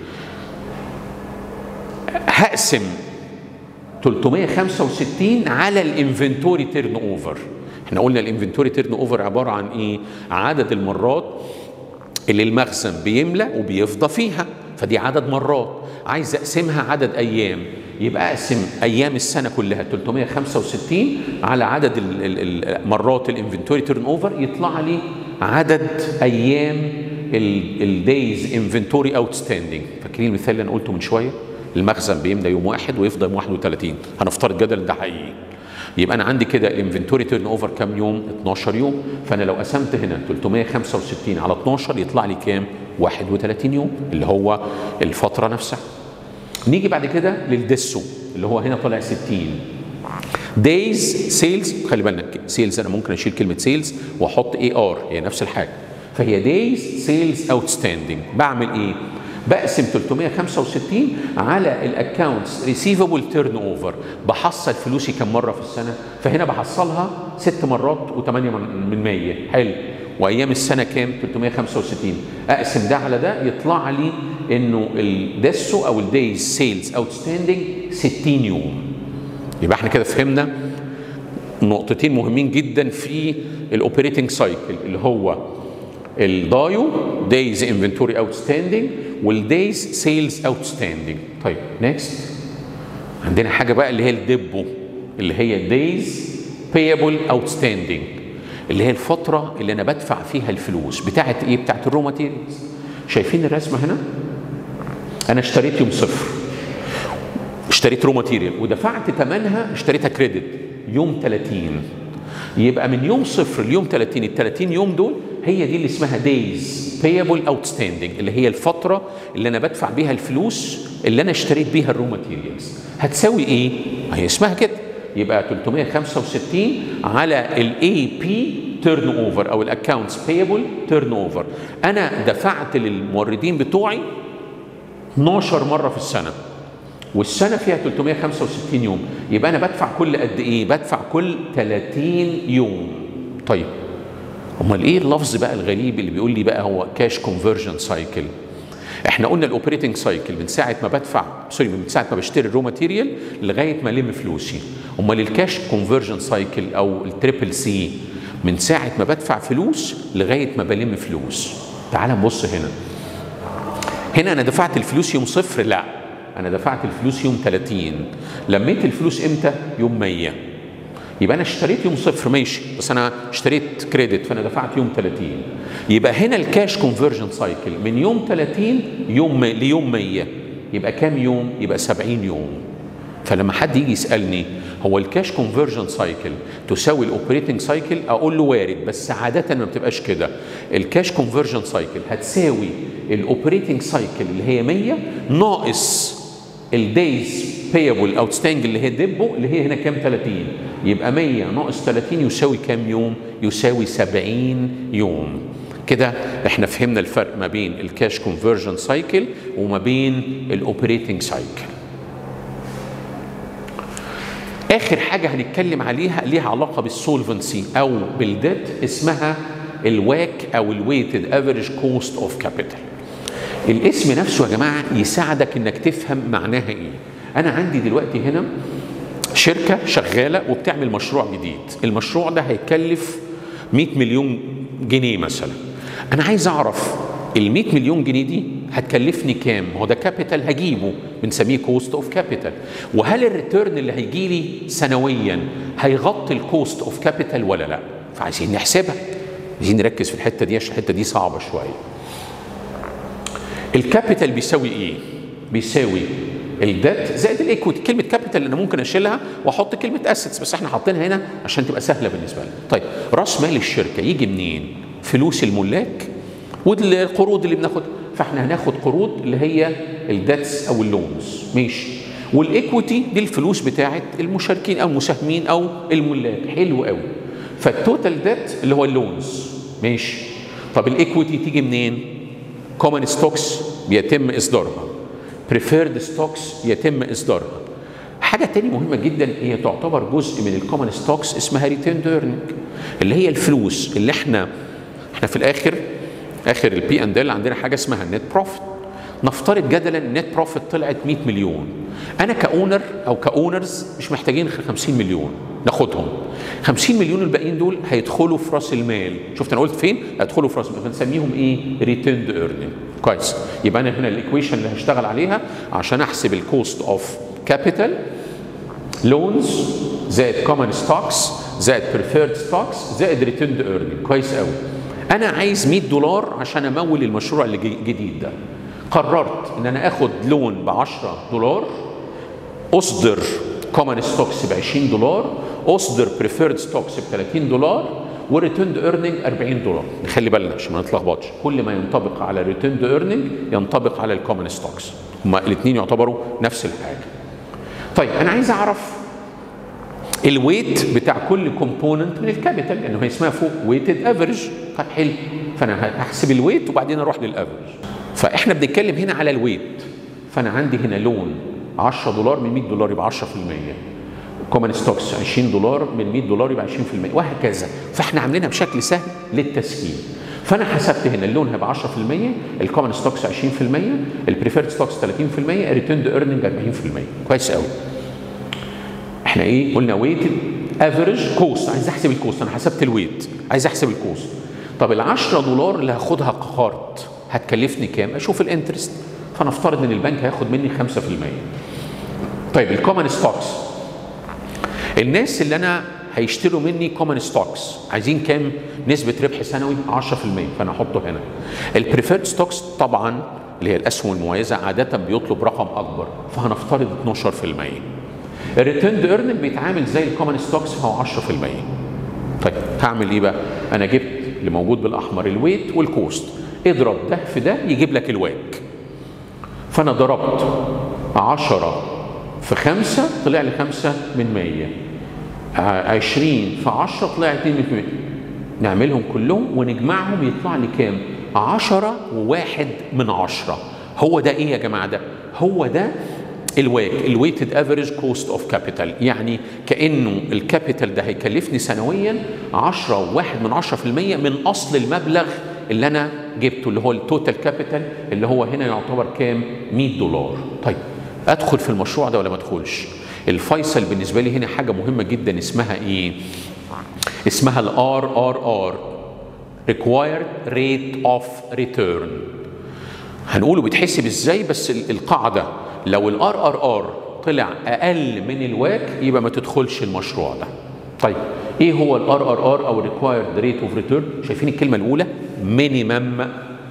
هقسم 365 على الانفنتوري تيرن اوفر احنا قلنا الانفنتوري تيرن اوفر عباره عن ايه عدد المرات اللي المخزن بيملى وبيفضى فيها فدي عدد مرات عايز اقسمها عدد ايام يبقى اقسم ايام السنه كلها 365 على عدد مرات الانفنتوري تيرن اوفر يطلع لي عدد ايام الدايز انفنتوري اوتستاندنج فاكرين المثال اللي انا قلته من شويه المخزن بيملى يوم واحد ويفضى يوم 31 هنفترض جدل ده حقيقي يبقى انا عندي كده الانفنتوري تيرن اوفر كام يوم 12 يوم فانا لو قسمت هنا 365 على 12 يطلع لي كام 31 يوم اللي هو الفتره نفسها نيجي بعد كده للديسو اللي هو هنا طالع 60 دايز سيلز خلي بالك سيلز انا ممكن اشيل كلمه سيلز واحط اي ار هي نفس الحاجه فهي دايز سيلز اوتستاندنج بعمل ايه بقسم 365 على الاكونتس ريسيفبل تيرن اوفر بحصل فلوسي كم مره في السنه فهنا بحصلها ست مرات و8 من 100 حلو وايام السنه كام 365 اقسم ده على ده يطلع لي انه الديسو او الدايز سيلز اوتستاندنج 60 يوم يبقى احنا كده فهمنا نقطتين مهمين جدا في الاوبريتنج سايكل اللي هو الدايو دايز انفنتوري اوتستاندينج والدايز سيلز اوتستاندينج طيب نيكست عندنا حاجه بقى اللي هي الدبو اللي هي دايز بيبل اوتستاندينج اللي هي الفتره اللي انا بدفع فيها الفلوس بتاعت ايه بتاعت الرو ماتيريالز شايفين الرسمه هنا انا اشتريت يوم صفر اشتريت رو ماتيريال ودفعت ثمنها اشتريتها كريدت يوم 30 يبقى من يوم صفر ليوم 30 ال 30 يوم دول هي دي اللي اسمها دايز بيبل اوتستاندينج اللي هي الفتره اللي انا بدفع بيها الفلوس اللي انا اشتريت بيها الرو ماتيريالز هتساوي ايه؟ هي اسمها كده يبقى 365 على الاي بي تيرن اوفر او الاكونتس بيبل تيرن اوفر انا دفعت للموردين بتوعي 12 مره في السنه والسنه فيها 365 يوم يبقى انا بدفع كل قد ايه بدفع كل 30 يوم طيب امال ايه اللفظ بقى الغريب اللي بيقول لي بقى هو كاش كونفرجن سايكل احنا قلنا الاوبريتنج سايكل من ساعه ما بدفع سوري من ساعه ما بشتري الرو ماتيريال لغايه ما الم فلوسي امال الكاش كونفرجن سايكل او التريبل سي من ساعه ما بدفع فلوس لغايه ما بلم فلوس تعال نبص هنا هنا انا دفعت الفلوس يوم صفر لا انا دفعت الفلوس يوم 30 لميت الفلوس امتى يوم 100 يبقى انا اشتريت يوم صفر ماشي بس انا اشتريت كريدت فانا دفعت يوم 30 يبقى هنا الكاش كونفرجن سايكل من يوم 30 يوم ليوم 100 يبقى كام يوم يبقى 70 يوم فلما حد يجي يسالني هو الكاش كونفرجن سايكل تساوي الاوبريتنج سايكل اقول له وارد بس عاده ما بتبقاش كده الكاش كونفرجن سايكل هتساوي الاوبريتنج سايكل اللي هي 100 ناقص الدايز بيبل اوتستاندنج اللي هي ديبو اللي هي هنا كام 30 يبقى 100 ناقص 30 يساوي كام يوم يساوي 70 يوم كده احنا فهمنا الفرق ما بين الكاش كونفرجن سايكل وما بين الاوبريتنج سايكل اخر حاجه هنتكلم عليها ليها علاقه بالسولفنسي او بالديت اسمها الواك او الويتد افريج كوست اوف كابيتال الاسم نفسه يا جماعه يساعدك انك تفهم معناها ايه انا عندي دلوقتي هنا شركه شغاله وبتعمل مشروع جديد المشروع ده هيكلف 100 مليون جنيه مثلا انا عايز اعرف ال 100 مليون جنيه دي هتكلفني كام؟ هو ده كابيتال هجيبه بنسميه كوست اوف كابيتال وهل الريتيرن اللي هيجي لي سنويا هيغطي الكوست اوف كابيتال ولا لا؟ فعايزين نحسبها عايزين نركز في الحته دي عشان الحته دي صعبه شويه. الكابيتال بيساوي ايه؟ بيساوي الديت زائد الايكويتي كلمه كابيتال انا ممكن اشيلها واحط كلمه اسيتس بس احنا حاطينها هنا عشان تبقى سهله بالنسبه لنا طيب راس مال الشركه يجي منين فلوس الملاك والقروض اللي بناخدها فاحنا هناخد قروض اللي هي الديتس او اللونز ماشي والايكويتي دي الفلوس بتاعت المشاركين او المساهمين او الملاك حلو قوي فالتوتال ديت اللي هو اللونز ماشي طب الايكويتي تيجي منين كومن ستوكس بيتم اصدارها بريفيرد ستوكس يتم اصدارها حاجة تاني مهمة جدا هي تعتبر جزء من الكومن ستوكس اسمها ريتيرن ايرنينج اللي هي الفلوس اللي احنا احنا في الاخر اخر البي اند ال عندنا حاجة اسمها النت بروفيت نفترض جدلا النت بروفيت طلعت 100 مليون انا كاونر او كاونرز مش محتاجين 50 مليون ناخدهم 50 مليون الباقيين دول هيدخلوا في راس المال شفت انا قلت فين هيدخلوا في راس المال فنسميهم ايه ريتيرند ايرنينج كويس يبقى انا هنا الايكويشن اللي هشتغل عليها عشان احسب الكوست اوف كابيتال لونز زائد كومن ستوكس زائد بريفيرد ستوكس زائد ريتيرند ايرنينج كويس قوي انا عايز 100 دولار عشان امول المشروع اللي جديد ده قررت ان انا اخد لون ب 10 دولار اصدر كومن ستوكس ب 20 دولار اصدر بريفيرد ستوكس ب 30 دولار وريتيرند ايرنينج 40 دولار نخلي بالنا عشان ما نتلخبطش كل ما ينطبق على ريتيرند ايرنينج ينطبق على الكومن ستوكس هما الاثنين يعتبروا نفس الحاجه طيب انا عايز اعرف الويت بتاع كل كومبوننت من الكابيتال لانه هي اسمها فوق ويتد افريج طيب حلو فانا هحسب الويت وبعدين اروح للافريج فاحنا بنتكلم هنا على الويت فانا عندي هنا لون 10 دولار من 100 دولار يبقى 10% كومن ستوكس 20 دولار من 100 دولار يبقى 20% وهكذا فاحنا عاملينها بشكل سهل للتسهيل فانا حسبت هنا اللون هيبقى 10% الكومن ستوكس 20% البريفيرد ستوكس 30% ريتيرند ايرنينج 40% كويس قوي احنا ايه قلنا ويتد افريج كوست عايز احسب الكوست انا حسبت الويت عايز احسب الكوست طب ال 10 دولار اللي هاخدها كقرض هتكلفني كام اشوف الانترست فنفترض ان البنك هياخد مني 5% طيب الكومن ستوكس الناس اللي انا هيشتروا مني كومن ستوكس عايزين كام نسبة ربح سنوي 10% فانا احطه هنا البريفيرد ستوكس طبعا اللي هي الاسهم المميزة عادة بيطلب رقم اكبر فهنفترض 12% الريتيرن ايرن بيتعامل زي الكومن ستوكس فهو 10% طيب هعمل ايه بقى انا جبت اللي موجود بالاحمر الويت والكوست اضرب ده في ده يجيب لك الواك فانا ضربت 10 في 5 طلع لي 5 من 100 20 في 10 طلع 2 من 100 نعملهم كلهم ونجمعهم يطلع لي كام 10 وواحد من 10 هو ده ايه يا جماعه ده هو ده الواك الويتد افريج كوست اوف كابيتال يعني كانه الكابيتال ده هيكلفني سنويا 10 وواحد من 10% من اصل المبلغ اللي انا جبته اللي هو التوتال كابيتال اللي هو هنا يعتبر كام 100 دولار طيب ادخل في المشروع ده ولا ما ادخلش الفيصل بالنسبه لي هنا حاجه مهمه جدا اسمها ايه اسمها الار ار ار required rate of return هنقوله بيتحسب ازاي بس القاعده لو الار ار ار طلع اقل من الواك يبقى ما تدخلش المشروع ده طيب ايه هو الار ار ار او required rate of return شايفين الكلمه الاولى minimum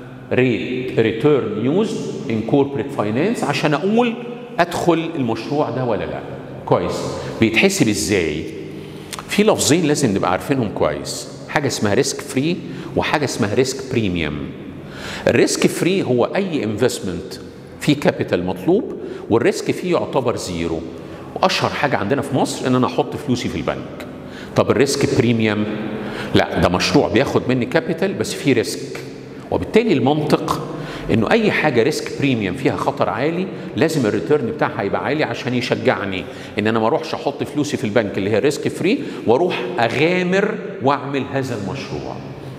rate return used in corporate finance عشان اقول ادخل المشروع ده ولا لا كويس بيتحسب ازاي في لفظين لازم نبقى عارفينهم كويس حاجه اسمها ريسك فري وحاجه اسمها ريسك بريميوم الريسك فري هو اي انفستمنت في كابيتال مطلوب والريسك فيه يعتبر زيرو واشهر حاجه عندنا في مصر ان انا احط فلوسي في البنك طب الريسك بريميوم لا ده مشروع بياخد مني كابيتال بس فيه ريسك وبالتالي المنطق انه اي حاجه ريسك بريميوم فيها خطر عالي لازم الريتيرن بتاعها يبقى عالي عشان يشجعني ان انا ما اروحش احط فلوسي في البنك اللي هي ريسك فري واروح اغامر واعمل هذا المشروع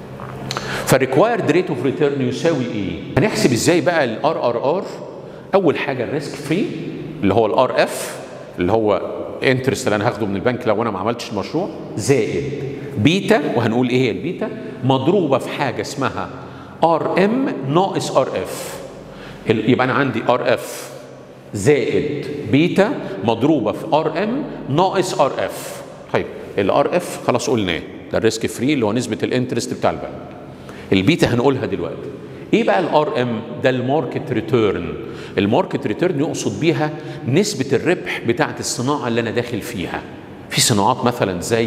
فالريكوايرد ريت اوف ريتيرن يساوي ايه؟ هنحسب ازاي بقى الار ار ار؟ اول حاجه الريسك فري اللي هو الار اف اللي هو انترست اللي انا هاخده من البنك لو انا ما عملتش المشروع زائد بيتا وهنقول ايه هي البيتا مضروبه في حاجه اسمها ار ام ناقص ار اف يبقى انا عندي ار اف زائد بيتا مضروبه في ار ام ناقص ار اف طيب الار اف خلاص قلناه ده الريسك فري اللي هو نسبه الانترست بتاع البنك البيتا هنقولها دلوقتي ايه بقى الار ام ده الماركت ريتيرن الماركت ريتيرن يقصد بيها نسبه الربح بتاعه الصناعه اللي انا داخل فيها في صناعات مثلا زي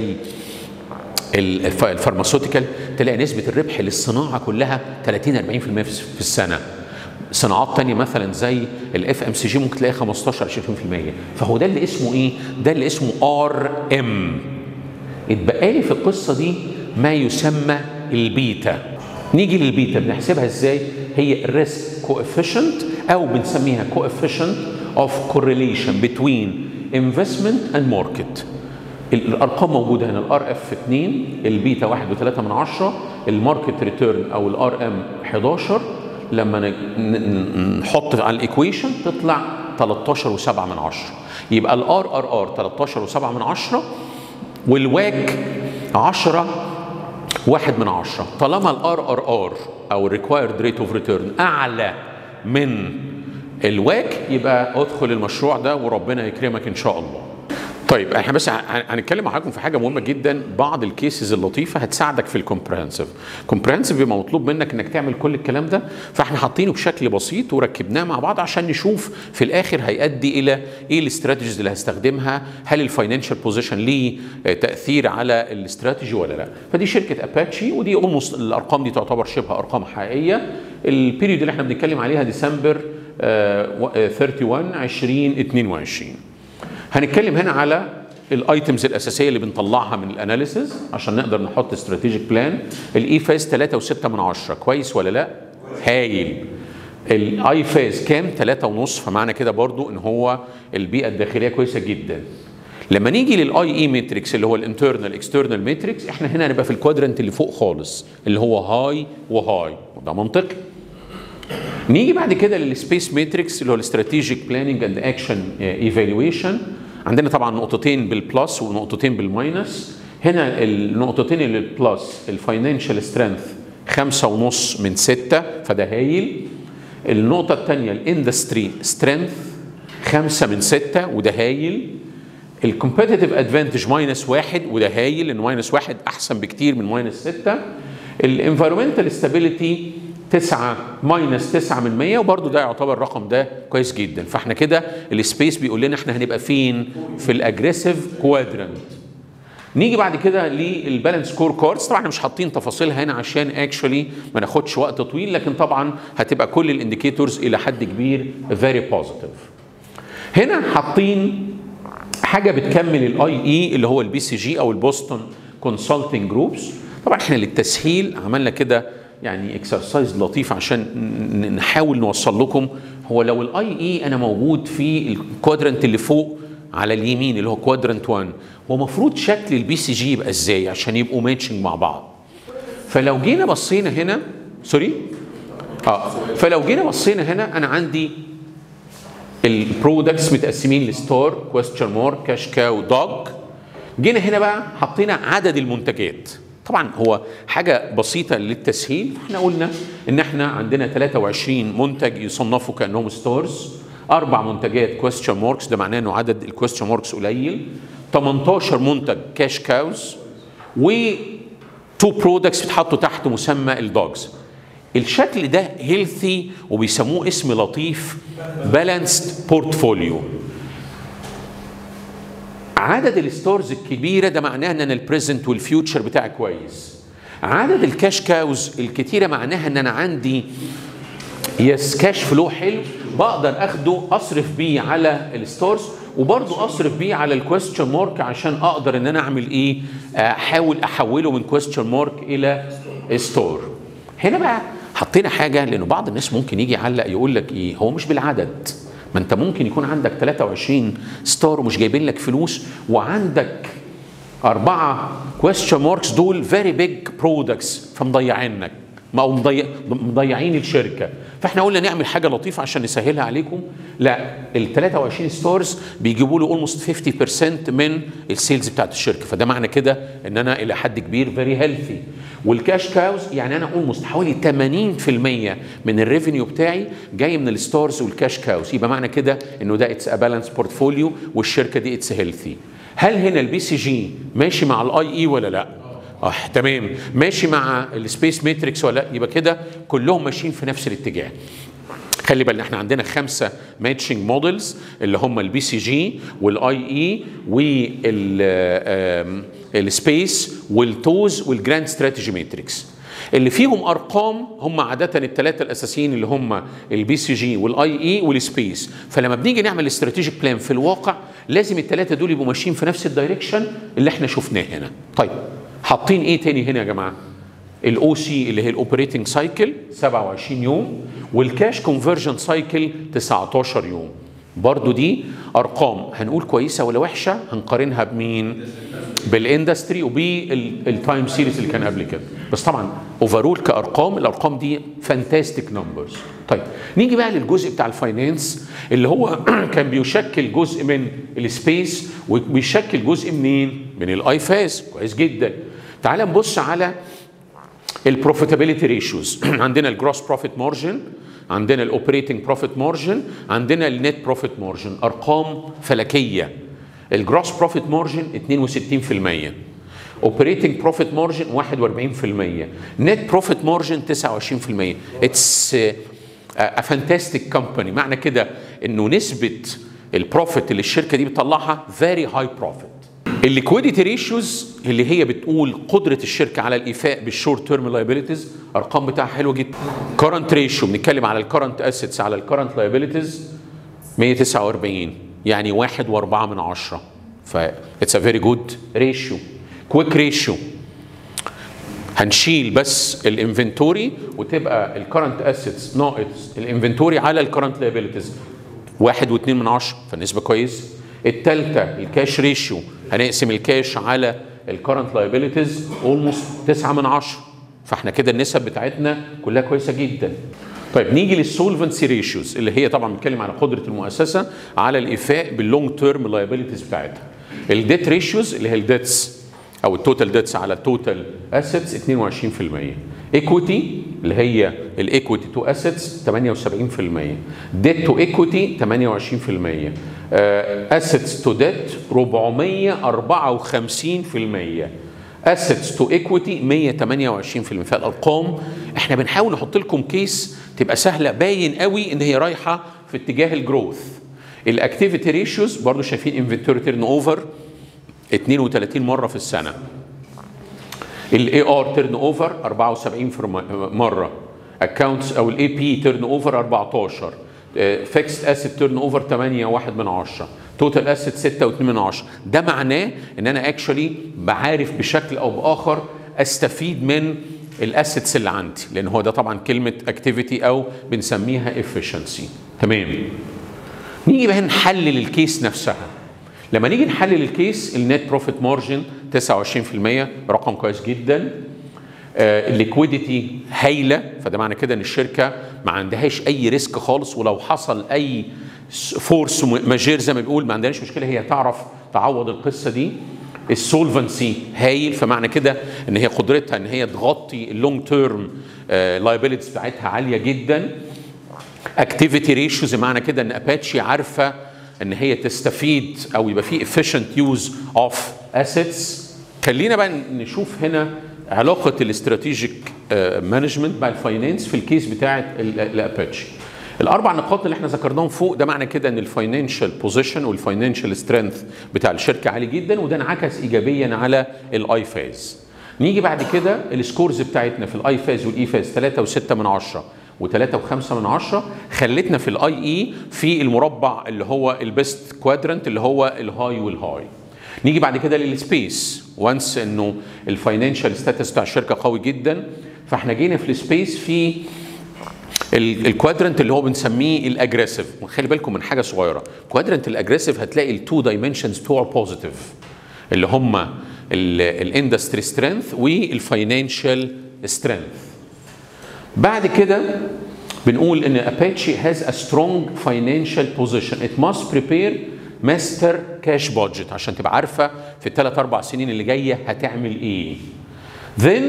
الفارماسيوتيكال تلاقي نسبة الربح للصناعة كلها 30 40% في السنة صناعات تانية مثلا زي الاف ام سي جي ممكن تلاقي 15 20% فهو ده اللي اسمه ايه؟ ده اللي اسمه ار ام اتبقى لي في القصة دي ما يسمى البيتا نيجي للبيتا بنحسبها ازاي؟ هي الريسك كوفيشنت او بنسميها كوفيشنت اوف كورليشن بتوين انفستمنت اند ماركت الارقام موجوده هنا الار اف 2 البيتا 1.3 من 10 الماركت ريتيرن او الار ام 11 لما نحط على الايكويشن تطلع 13 و7 من 10 يبقى الار ار ار 13 و7 من 10 والواك 10 واحد من عشرة طالما الار ار ار او الريكوايرد ريت اوف ريتيرن اعلى من الواك يبقى ادخل المشروع ده وربنا يكرمك ان شاء الله طيب احنا بس هنتكلم مع حضراتكم في حاجه مهمه جدا بعض الكيسز اللطيفه هتساعدك في الكومبرهنسيف كومبرهنسيف بيبقى مطلوب منك انك تعمل كل الكلام ده فاحنا حاطينه بشكل بسيط وركبناه مع بعض عشان نشوف في الاخر هيؤدي الى ايه الاستراتيجيز اللي هستخدمها هل الفاينانشال بوزيشن ليه تاثير على الاستراتيجي ولا لا فدي شركه اباتشي ودي اولموست الارقام دي تعتبر شبه ارقام حقيقيه البيريود اللي احنا بنتكلم عليها ديسمبر 31 2022 هنتكلم هنا على الايتمز الاساسيه اللي بنطلعها من الاناليسز عشان نقدر نحط استراتيجيك بلان الاي فاز 3.6 من 10 كويس ولا لا هايل الاي فاز كام 3 ونص فمعنى كده برضو ان هو البيئه الداخليه كويسه جدا لما نيجي للاي اي ماتريكس اللي هو الانترنال اكسترنال ماتريكس احنا هنا هنبقى في الكوادرنت اللي فوق خالص اللي هو هاي وهاي وده منطقي نيجي بعد كده للسبيس ماتريكس اللي هو الاستراتيجيك بلاننج اند اكشن ايفالويشن عندنا طبعا نقطتين بالبلس ونقطتين بالماينس هنا النقطتين اللي البلس الفاينانشال سترينث خمسة ونص من ستة فده هايل النقطة الثانية الاندستري سترينث خمسة من ستة وده هايل الكومبيتيتيف ادفانتج ماينس واحد وده هايل لان ماينس واحد احسن بكتير من ماينس ستة الانفيرومنتال ستابيليتي تسعة ماينس تسعة من مية وبرضه ده يعتبر الرقم ده كويس جدا فاحنا كده السبيس بيقول لنا احنا هنبقى فين في الاجريسيف كوادرنت نيجي بعد كده للبالانس سكور كاردز طبعا احنا مش حاطين تفاصيلها هنا عشان اكشولي ما ناخدش وقت طويل لكن طبعا هتبقى كل الانديكيتورز الى حد كبير فيري بوزيتيف هنا حاطين حاجه بتكمل الاي اي اللي هو البي سي جي او البوستون كونسلتنج جروبس طبعا احنا للتسهيل عملنا كده يعني اكسرسايز لطيف عشان نحاول نوصل لكم هو لو الاي اي انا موجود في الكوادرنت اللي فوق على اليمين اللي هو كوادرنت 1 هو المفروض شكل البي سي جي يبقى ازاي عشان يبقوا ماتشنج مع بعض فلو جينا بصينا هنا سوري اه فلو جينا بصينا هنا انا عندي البرودكتس متقسمين لستور كويستشن مارك كاش كاو دوج جينا هنا بقى حطينا عدد المنتجات طبعا هو حاجه بسيطه للتسهيل احنا قلنا ان احنا عندنا 23 منتج يصنفوا كانهم ستورز اربع منتجات كويستشن ماركس ده معناه انه عدد الكويستشن ماركس قليل 18 منتج كاش كاوز و تو برودكتس بيتحطوا تحت مسمى الدوجز الشكل ده هيلثي وبيسموه اسم لطيف بالانسد بورتفوليو عدد الستورز الكبيره ده معناه ان انا البريزنت والفيوتشر بتاعي كويس عدد الكاش كاوز الكتيره معناها ان انا عندي يس كاش فلو حلو بقدر اخده اصرف بيه على الستورز وبرضه اصرف بيه على الكويستشن مارك عشان اقدر ان انا اعمل ايه احاول احوله من كويستشن مارك الى ستور هنا بقى حطينا حاجه لانه بعض الناس ممكن يجي يعلق يقول لك ايه هو مش بالعدد ما انت ممكن يكون عندك 23 ستار ومش جايبين لك فلوس وعندك أربعة كويستشن ماركس دول فيري بيج برودكتس فمضيعينك ما هو مضيع مضيعين الشركه فاحنا قلنا نعمل حاجه لطيفه عشان نسهلها عليكم لا ال 23 ستورز بيجيبوا له اولموست 50% من السيلز بتاعت الشركه فده معنى كده ان انا الى حد كبير فيري هيلثي والكاش كاوز يعني انا اولموست حوالي 80% من الريفينيو بتاعي جاي من الستورز والكاش كاوز يبقى معنى كده انه ده اتس ا بالانس بورتفوليو والشركه دي اتس هيلثي هل هنا البي سي جي ماشي مع الاي اي ولا لا؟ اه تمام ماشي مع السبيس ماتريكس ولا لا يبقى كده كلهم ماشيين في نفس الاتجاه خلي بالنا احنا عندنا خمسه ماتشنج موديلز اللي هم البي سي جي والاي اي والسبيس والتوز والجراند استراتيجي ماتريكس اللي فيهم ارقام هم عاده الثلاثه الاساسيين اللي هم البي سي جي والاي اي والسبيس فلما بنيجي نعمل استراتيجيك بلان في الواقع لازم الثلاثه دول يبقوا ماشيين في نفس الدايركشن اللي احنا شفناه هنا طيب حاطين ايه تاني هنا يا جماعه الاو سي اللي هي الاوبريتنج سايكل 27 يوم والكاش كونفرجن سايكل 19 يوم برضو دي ارقام هنقول كويسه ولا وحشه هنقارنها بمين بالاندستري وبالتايم سيريز اللي كان قبل كده بس طبعا اوفرول كارقام الارقام دي فانتاستيك نمبرز طيب نيجي بقى للجزء بتاع الفاينانس اللي هو كان بيشكل جزء من السبيس وبيشكل جزء منين من الاي فاز كويس جدا تعال نبص على البروفيتابيلتي ريشيوز عندنا الجروس بروفيت مارجن عندنا الاوبريتنج بروفيت مارجن عندنا النت بروفيت مارجن ارقام فلكيه الجروس بروفيت مارجن 62% اوبريتنج بروفيت مارجن 41% نت بروفيت مارجن 29% اتس ا فانتاستيك كومباني معنى كده انه نسبه البروفيت اللي الشركه دي بتطلعها فيري هاي بروفيت الليكويديتي ريشيوز اللي هي بتقول قدره الشركه على الايفاء بالشورت تيرم لايبيليتيز ارقام بتاعها حلوه جدا كرنت ريشيو بنتكلم على الكرنت اسيتس على الكرنت لايبيليتيز 149 يعني واحد واربعة من عشرة ف اتس ا فيري جود ريشيو كويك ريشيو هنشيل بس الانفنتوري وتبقى الكرنت اسيتس ناقص الانفنتوري على الكرنت لايبيليتيز واحد واثنين من عشرة فالنسبة كويس التالتة الكاش ريشيو هنقسم الكاش على الكرنت لايبيليتيز اولموست 9 من 10 فاحنا كده النسب بتاعتنا كلها كويسه جدا طيب نيجي للسولفنسي ريشيوز اللي هي طبعا بنتكلم على قدره المؤسسه على الايفاء باللونج تيرم لايبيليتيز بتاعتها الديت ريشيوز اللي هي الديتس او التوتال ديتس على التوتال اسيتس 22% ايكويتي اللي هي الايكويتي تو اسيتس 78% ديت تو ايكويتي 28% اسيتس تو ديت 454% اسيتس تو ايكويتي 128% فالارقام احنا بنحاول نحط لكم كيس تبقى سهله باين قوي ان هي رايحه في اتجاه الجروث الاكتيفيتي ريشيوز برضو شايفين انفنتوري تيرن اوفر 32 مره في السنه الاي ار تيرن اوفر 74 مره اكونتس او الاي بي تيرن اوفر 14 فيكست اسيت تيرن اوفر 8 1 من 10 توتال اسيت 6 و2 من 10 ده معناه ان انا اكشولي بعارف بشكل او باخر استفيد من الاسيتس اللي عندي لان هو ده طبعا كلمه اكتيفيتي او بنسميها افشنسي تمام نيجي بقى نحلل الكيس نفسها لما نيجي نحلل الكيس النت بروفيت مارجن 29% رقم كويس جدا الليكويديتي هايله فده معنى كده ان الشركه ما عندهاش اي ريسك خالص ولو حصل اي فورس ماجير زي ما بنقول ما عندناش مشكله هي تعرف تعوض القصه دي السولفنسي هايل فمعنى كده ان هي قدرتها ان هي تغطي اللونج تيرم لايبيلتيز بتاعتها عاليه جدا اكتيفيتي ريشيوز معنى كده ان اباتشي عارفه ان هي تستفيد او يبقى في efficient يوز اوف اسيتس خلينا بقى نشوف هنا علاقه الاستراتيجيك مانجمنت مع الفاينانس في الكيس بتاعه الاباتشي الاربع نقاط اللي احنا ذكرناهم فوق ده معنى كده ان الفاينانشال بوزيشن والفاينانشال سترينث بتاع الشركه عالي جدا وده انعكس ايجابيا على الاي فاز نيجي بعد كده السكورز بتاعتنا في الاي فاز والاي فاز 3 و6 من 10 و3 و5 من 10 خلتنا في الاي اي في المربع اللي هو البيست كوادرنت اللي هو الهاي والهاي نيجي بعد كده للسبيس وانس انه الفاينانشال ستاتس بتاع الشركه قوي جدا فاحنا جينا في السبيس في الكوادرنت اللي هو بنسميه الاجريسيف وخلي بالكم من حاجه صغيره كوادرنت الاجريسيف هتلاقي التو دايمنشنز بتوع بوزيتيف اللي هم الاندستري سترينث والفاينانشال سترينث بعد كده بنقول ان Apache has a strong financial position. It must prepare master cash budget عشان تبقى عارفه في الثلاث اربع سنين اللي جايه هتعمل ايه. Then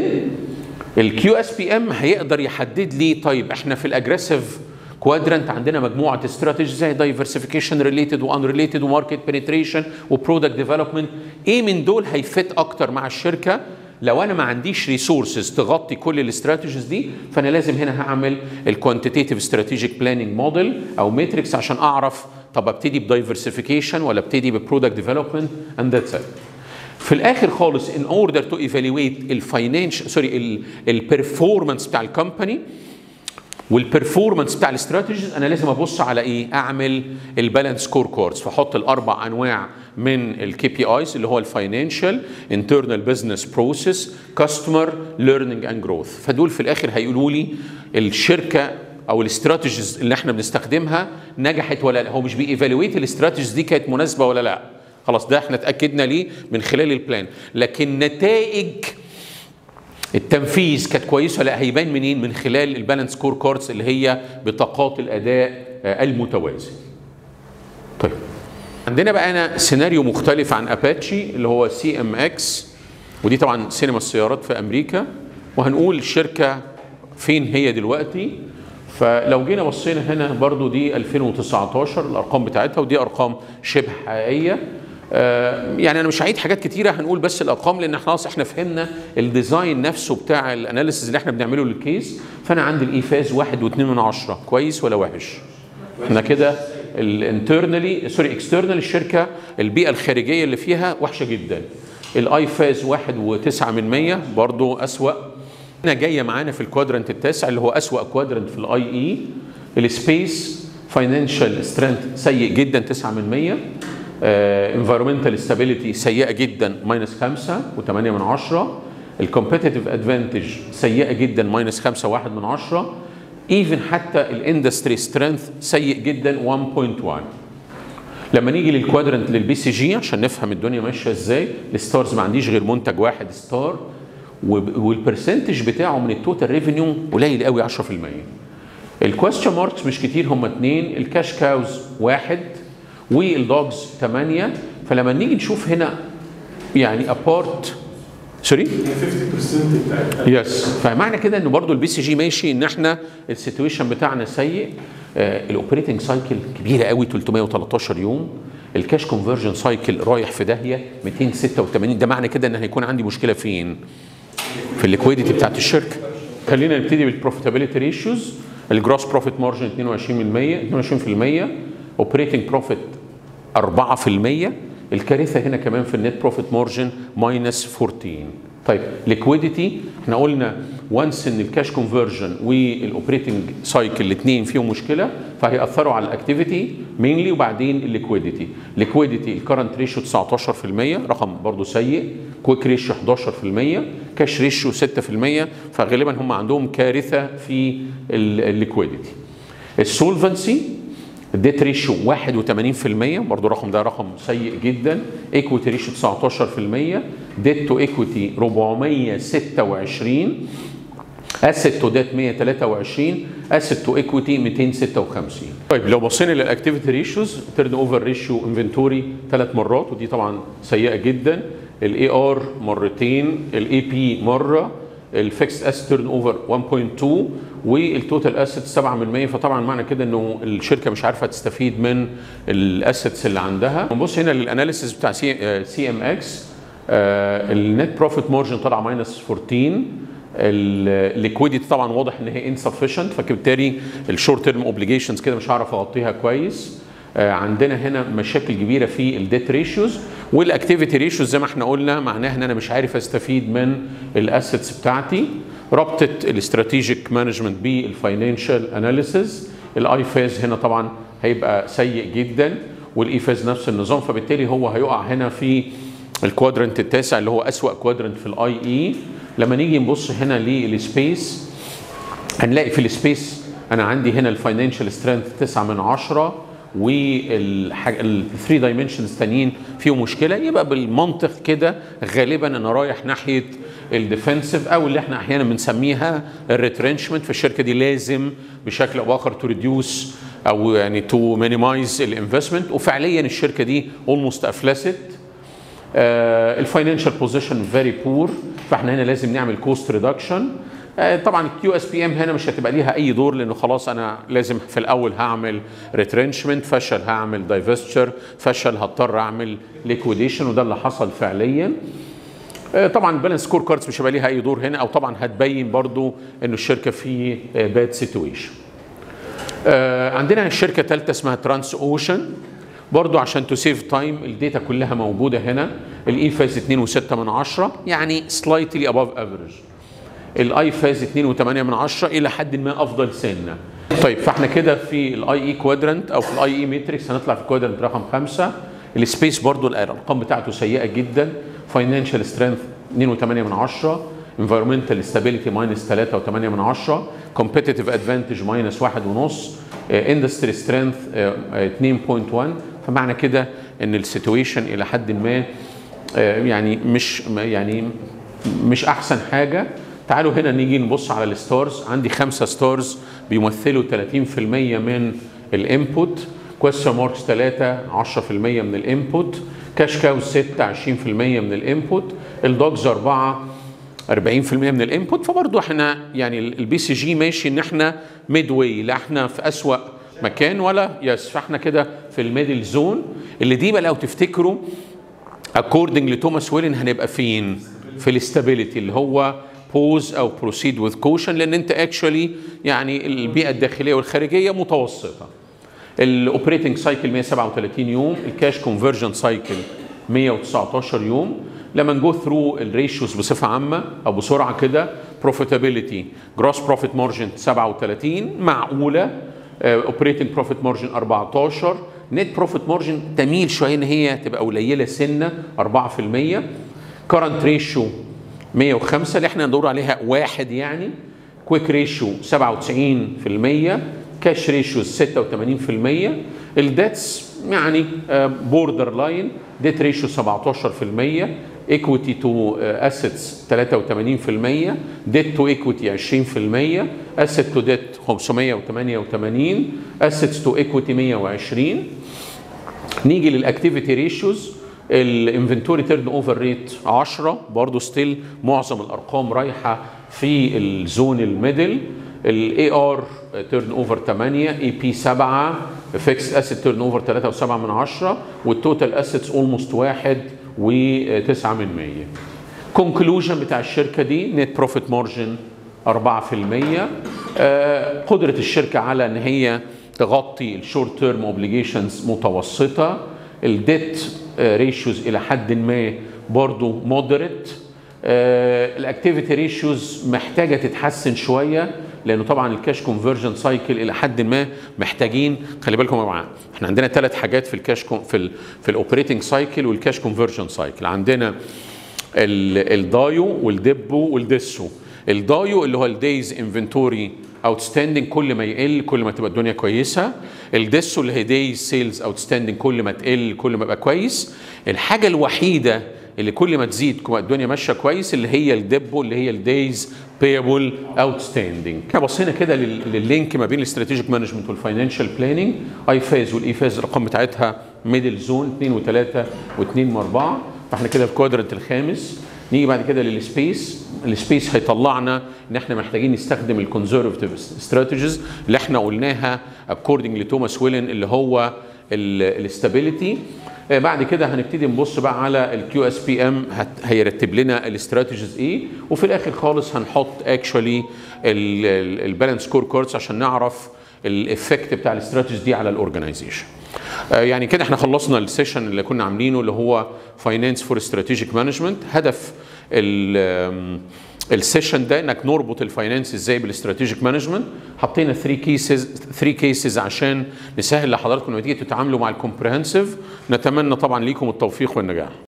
الكيو اس بي ام هيقدر يحدد لي طيب احنا في الاجريسيف كوادرنت عندنا مجموعه استراتيجي زي دايفرسيفيكيشن ريليتد وان ريليتد وماركت بنتريشن وبرودكت ديفلوبمنت ايه من دول هيفت اكتر مع الشركه لو انا ما عنديش ريسورسز تغطي كل الاستراتيجيز دي فانا لازم هنا هعمل الكوانتيتيف استراتيجيك بلاننج موديل او ماتريكس عشان اعرف طب ابتدي بدايفرسيفيكيشن ولا ابتدي ببرودكت ديفلوبمنت اند ذاتس ات في الاخر خالص ان اوردر تو ايفالويت الفاينانش سوري البرفورمانس بتاع الكومباني والبرفورمانس بتاع الاستراتيجيز انا لازم ابص على ايه؟ اعمل البالانس سكور كوردز فاحط الاربع انواع من الكي بي ايز اللي هو الفاينانشال انترنال بزنس بروسيس كاستمر ليرنينج اند جروث فدول في الاخر هيقولوا لي الشركه او الاستراتيجيز اللي احنا بنستخدمها نجحت ولا لا هو مش بييفالويت الاستراتيجيز دي كانت مناسبه ولا لا خلاص ده احنا اتاكدنا ليه من خلال البلان لكن نتائج التنفيذ كانت كويسه لا هيبان منين من خلال البالانس سكور كاردز اللي هي بطاقات الاداء المتوازي طيب عندنا بقى انا سيناريو مختلف عن اباتشي اللي هو سي ام اكس ودي طبعا سينما السيارات في امريكا وهنقول الشركه فين هي دلوقتي فلو جينا بصينا هنا برضو دي 2019 الارقام بتاعتها ودي ارقام شبه حقيقيه يعني انا مش هعيد حاجات كتيره هنقول بس الارقام لان خلاص احنا فهمنا الديزاين نفسه بتاع الاناليسيز اللي احنا بنعمله للكيس فانا عندي الايفاز واحد واثنين من عشرة كويس ولا وحش؟ احنا كده الانترنالي سوري اكسترنال الشركه البيئه الخارجيه اللي فيها وحشه جدا الاي فاز واحد وتسعة من مية برضو اسوأ هنا جايه معانا في الكوادرنت التاسع اللي هو اسوأ كوادرنت في الاي اي السبيس فاينانشال سترينث سيء جدا 9 من 100 انفيرومنتال ستابيليتي سيئه جدا ماينس 5 و8 من 10 الكومبيتيتيف ادفانتج سيئه جدا ماينس 5 1 من 10 ايفن حتى الاندستري سترينث سيء جدا 1.1 لما نيجي للكوادرنت للبي سي جي عشان نفهم الدنيا ماشيه ازاي الستارز ما عنديش غير منتج واحد ستار والبرسنتج بتاعه من التوتال ريفينيو قليل قوي 10% الكويستشن ماركس مش كتير هم اتنين الكاش كاوز واحد والدوجز ثمانية فلما نيجي نشوف هنا يعني ابارت سوري 50% بتاعت يس فمعنى كده ان برضو البي سي جي ماشي ان احنا السيتويشن بتاعنا سيء الاوبريتنج سايكل كبيره قوي 313 يوم الكاش كونفرجن سايكل رايح في داهيه 286 ده معنى كده ان هيكون عندي مشكله فين؟ في الليكويديتي بتاعت الشركه خلينا نبتدي بالبروفيتابيلتي ريشيوز الجروس بروفيت مارجن 22% 22% اوبريتنج بروفيت 4% الكارثه هنا كمان في النت بروفيت مارجن ماينس 14 طيب ليكويديتي احنا قلنا وانس ان الكاش كونفرجن والاوبريتنج سايكل الاثنين فيهم مشكله فهياثروا على الاكتيفيتي مينلي وبعدين الليكويديتي ليكويديتي الكرنت ريشيو 19% رقم برضو سيء كويك ريشيو 11% كاش ريشيو 6% فغالبا هم عندهم كارثه في الليكويديتي السولفنسي الديت ريشيو 81% برضه الرقم ده رقم سيء جدا ايكويتي ريشيو 19% ديت تو ايكويتي 426 اسيت تو ديت 123 اسيت تو ايكويتي 256 طيب لو بصينا للاكتيفيتي ريشيوز تيرن اوفر ريشيو انفنتوري ثلاث مرات ودي طبعا سيئه جدا الاي ار مرتين الاي بي مره الفيكس اس تيرن اوفر 1.2 والتوتال اسيت 7% فطبعا معنى كده انه الشركه مش عارفه تستفيد من الاسيتس اللي عندها نبص هنا للاناليسيس بتاع سي سي ام اكس النت بروفيت مارجن طلع ماينس 14 الليكويديتي طبعا واضح ان هي انسفشنت فبالتالي الشورت تيرم اوبليجيشنز كده مش هعرف اغطيها كويس آه، عندنا هنا مشاكل كبيره في الديت ريشيوز والاكتيفيتي ريشيوز زي ما احنا قلنا معناها ان انا مش عارف استفيد من الاسيتس بتاعتي ربطه الاستراتيجيك مانجمنت بالفاينانشال اناليسيز الاي فاز هنا طبعا هيبقى سيء جدا والاي فاز نفس النظام فبالتالي هو هيقع هنا في الكوادرنت التاسع اللي هو اسوا كوادرنت في الاي اي لما نيجي نبص هنا للسبيس هنلاقي في السبيس انا عندي هنا الفاينانشال سترينث 9 من 10 والثري دايمنشنز التانيين فيهم مشكله يبقى بالمنطق كده غالبا انا رايح ناحيه الديفنسيف او اللي احنا احيانا بنسميها الريترنشمنت فالشركه دي لازم بشكل او باخر تو ريديوس او يعني تو مينيمايز الانفستمنت وفعليا الشركه دي اولموست افلست الفاينانشال بوزيشن فيري بور فاحنا هنا لازم نعمل كوست ريدكشن طبعا الكيو اس بي ام هنا مش هتبقى ليها اي دور لانه خلاص انا لازم في الاول هعمل ريترنشمنت فشل هعمل دايفستشر فشل هضطر اعمل ليكويديشن وده اللي حصل فعليا آه، طبعا البالانس سكور كاردز مش هيبقى ليها اي دور هنا او طبعا هتبين برضو انه الشركه في باد سيتويشن عندنا الشركه ثالثه اسمها ترانس اوشن برضو عشان تو سيف تايم الداتا كلها موجوده هنا الاي فاز 2.6 من 10 يعني سلايتلي اباف افريج الاي فاز 2.8 من 10 الى حد ما افضل سنه طيب فاحنا كده في الاي اي كوادرنت او في الاي اي ماتريكس هنطلع في الكوادرنت رقم خمسة السبيس برضو الارقام بتاعته سيئه جدا فاينانشال سترينث 2.8 من 10 environmental stability ماينس 3.8 من 10 competitive advantage ماينس 1.5 industry strength آه، 2.1 فمعنى كده ان السيتويشن الى حد ما آه، يعني مش يعني مش احسن حاجه تعالوا هنا نيجي نبص على الستارز عندي خمسه ستارز بيمثلوا 30% من الانبوت كويستشن ماركس 3 10% من الانبوت كاش كاوز 6 20% من الانبوت الدوجز 4 40% من الانبوت فبرضه احنا يعني البي سي جي ماشي ان احنا ميد واي لا احنا في اسوأ مكان ولا يس فاحنا كده في الميدل زون اللي دي بقى لو تفتكروا اكوردنج لتوماس ويلن هنبقى فين؟ في الاستابيليتي اللي هو بوز او بروسيد وذ كوشن لان انت اكشولي يعني البيئه الداخليه والخارجيه متوسطه. الاوبريتنج سايكل 137 يوم، الكاش كونفرجن سايكل 119 يوم، لما نجو ثرو الريشيوز بصفه عامه او بسرعه كده بروفيتابيلتي جروس بروفيت مارجن 37 معقوله اوبريتنج بروفيت مارجن 14 نت بروفيت مارجن تميل شويه ان هي تبقى قليله سنه 4% كرنت ريشيو 105 اللي احنا ندور عليها واحد يعني كويك ريشيو 97% كاش ريشيو 86% الديتس يعني بوردر لاين ديت ريشيو 17% ايكويتي تو اسيتس 83% ديت تو ايكويتي 20% اسيت تو ديت 588 اسيتس تو ايكويتي 120 نيجي للاكتيفيتي ريشيوز الانفنتوري تيرن اوفر ريت 10 برضه ستيل معظم الارقام رايحه في الزون الميدل الاي ار تيرن اوفر 8 اي بي 7 فيكس اسيت تيرن اوفر 3.7 من 10 والتوتال اسيتس اولموست 1 و9 من 100 كونكلوجن بتاع الشركه دي نت بروفيت مارجن 4% آه، قدره الشركه على ان هي تغطي الشورت تيرم اوبليجيشنز متوسطه الديت ريشيوز الى حد ما برضو مودريت الاكتيفيتي ريشيوز محتاجه تتحسن شويه لانه طبعا الكاش كونفرجن سايكل الى حد ما محتاجين خلي بالكم يا جماعه احنا عندنا ثلاث حاجات في الكاش في ال في الاوبريتنج سايكل والكاش كونفرجن سايكل عندنا ال- الدايو والدبو والديسو الدايو اللي هو الدايز انفنتوري اوتستاندنج كل ما يقل كل ما تبقى الدنيا كويسه الديسو اللي هي دايز سيلز اوتستاندنج كل ما تقل كل ما يبقى كويس الحاجه الوحيده اللي كل ما تزيد كل ما الدنيا ماشيه كويس اللي هي الدبو اللي هي الدايز بيبل اوتستاندنج احنا بصينا كده لل- لللينك ما بين الاستراتيجيك مانجمنت والفاينانشال بلاننج اي فاز والاي فاز الارقام بتاعتها ميدل زون 2 و3 و2 و4 فاحنا كده في الكوادرنت الخامس نيجي بعد كده للسبيس السبيس هيطلعنا ان احنا محتاجين نستخدم الكونزرفتيف استراتيجيز اللي احنا قلناها اكوردنج لتوماس ويلن اللي هو الاستابيليتي بعد كده هنبتدي نبص بقى على الكيو اس بي ام هيرتب لنا الاستراتيجيز ايه وفي الاخر خالص هنحط اكشولي البالانس سكور كوردز عشان نعرف الافكت بتاع الاستراتيجيز دي على الاورجنايزيشن آه، يعني كده احنا خلصنا السيشن اللي كنا عاملينه اللي هو فاينانس فور استراتيجيك مانجمنت هدف ال- آم، السيشن ده انك نربط الفاينانس ازاي بالاستراتيجيك مانجمنت حطينا 3 كيسز 3 كيسز عشان نسهل لحضراتكم لما تيجي تتعاملوا مع الكومبريهنسيف نتمنى طبعا ليكم التوفيق والنجاح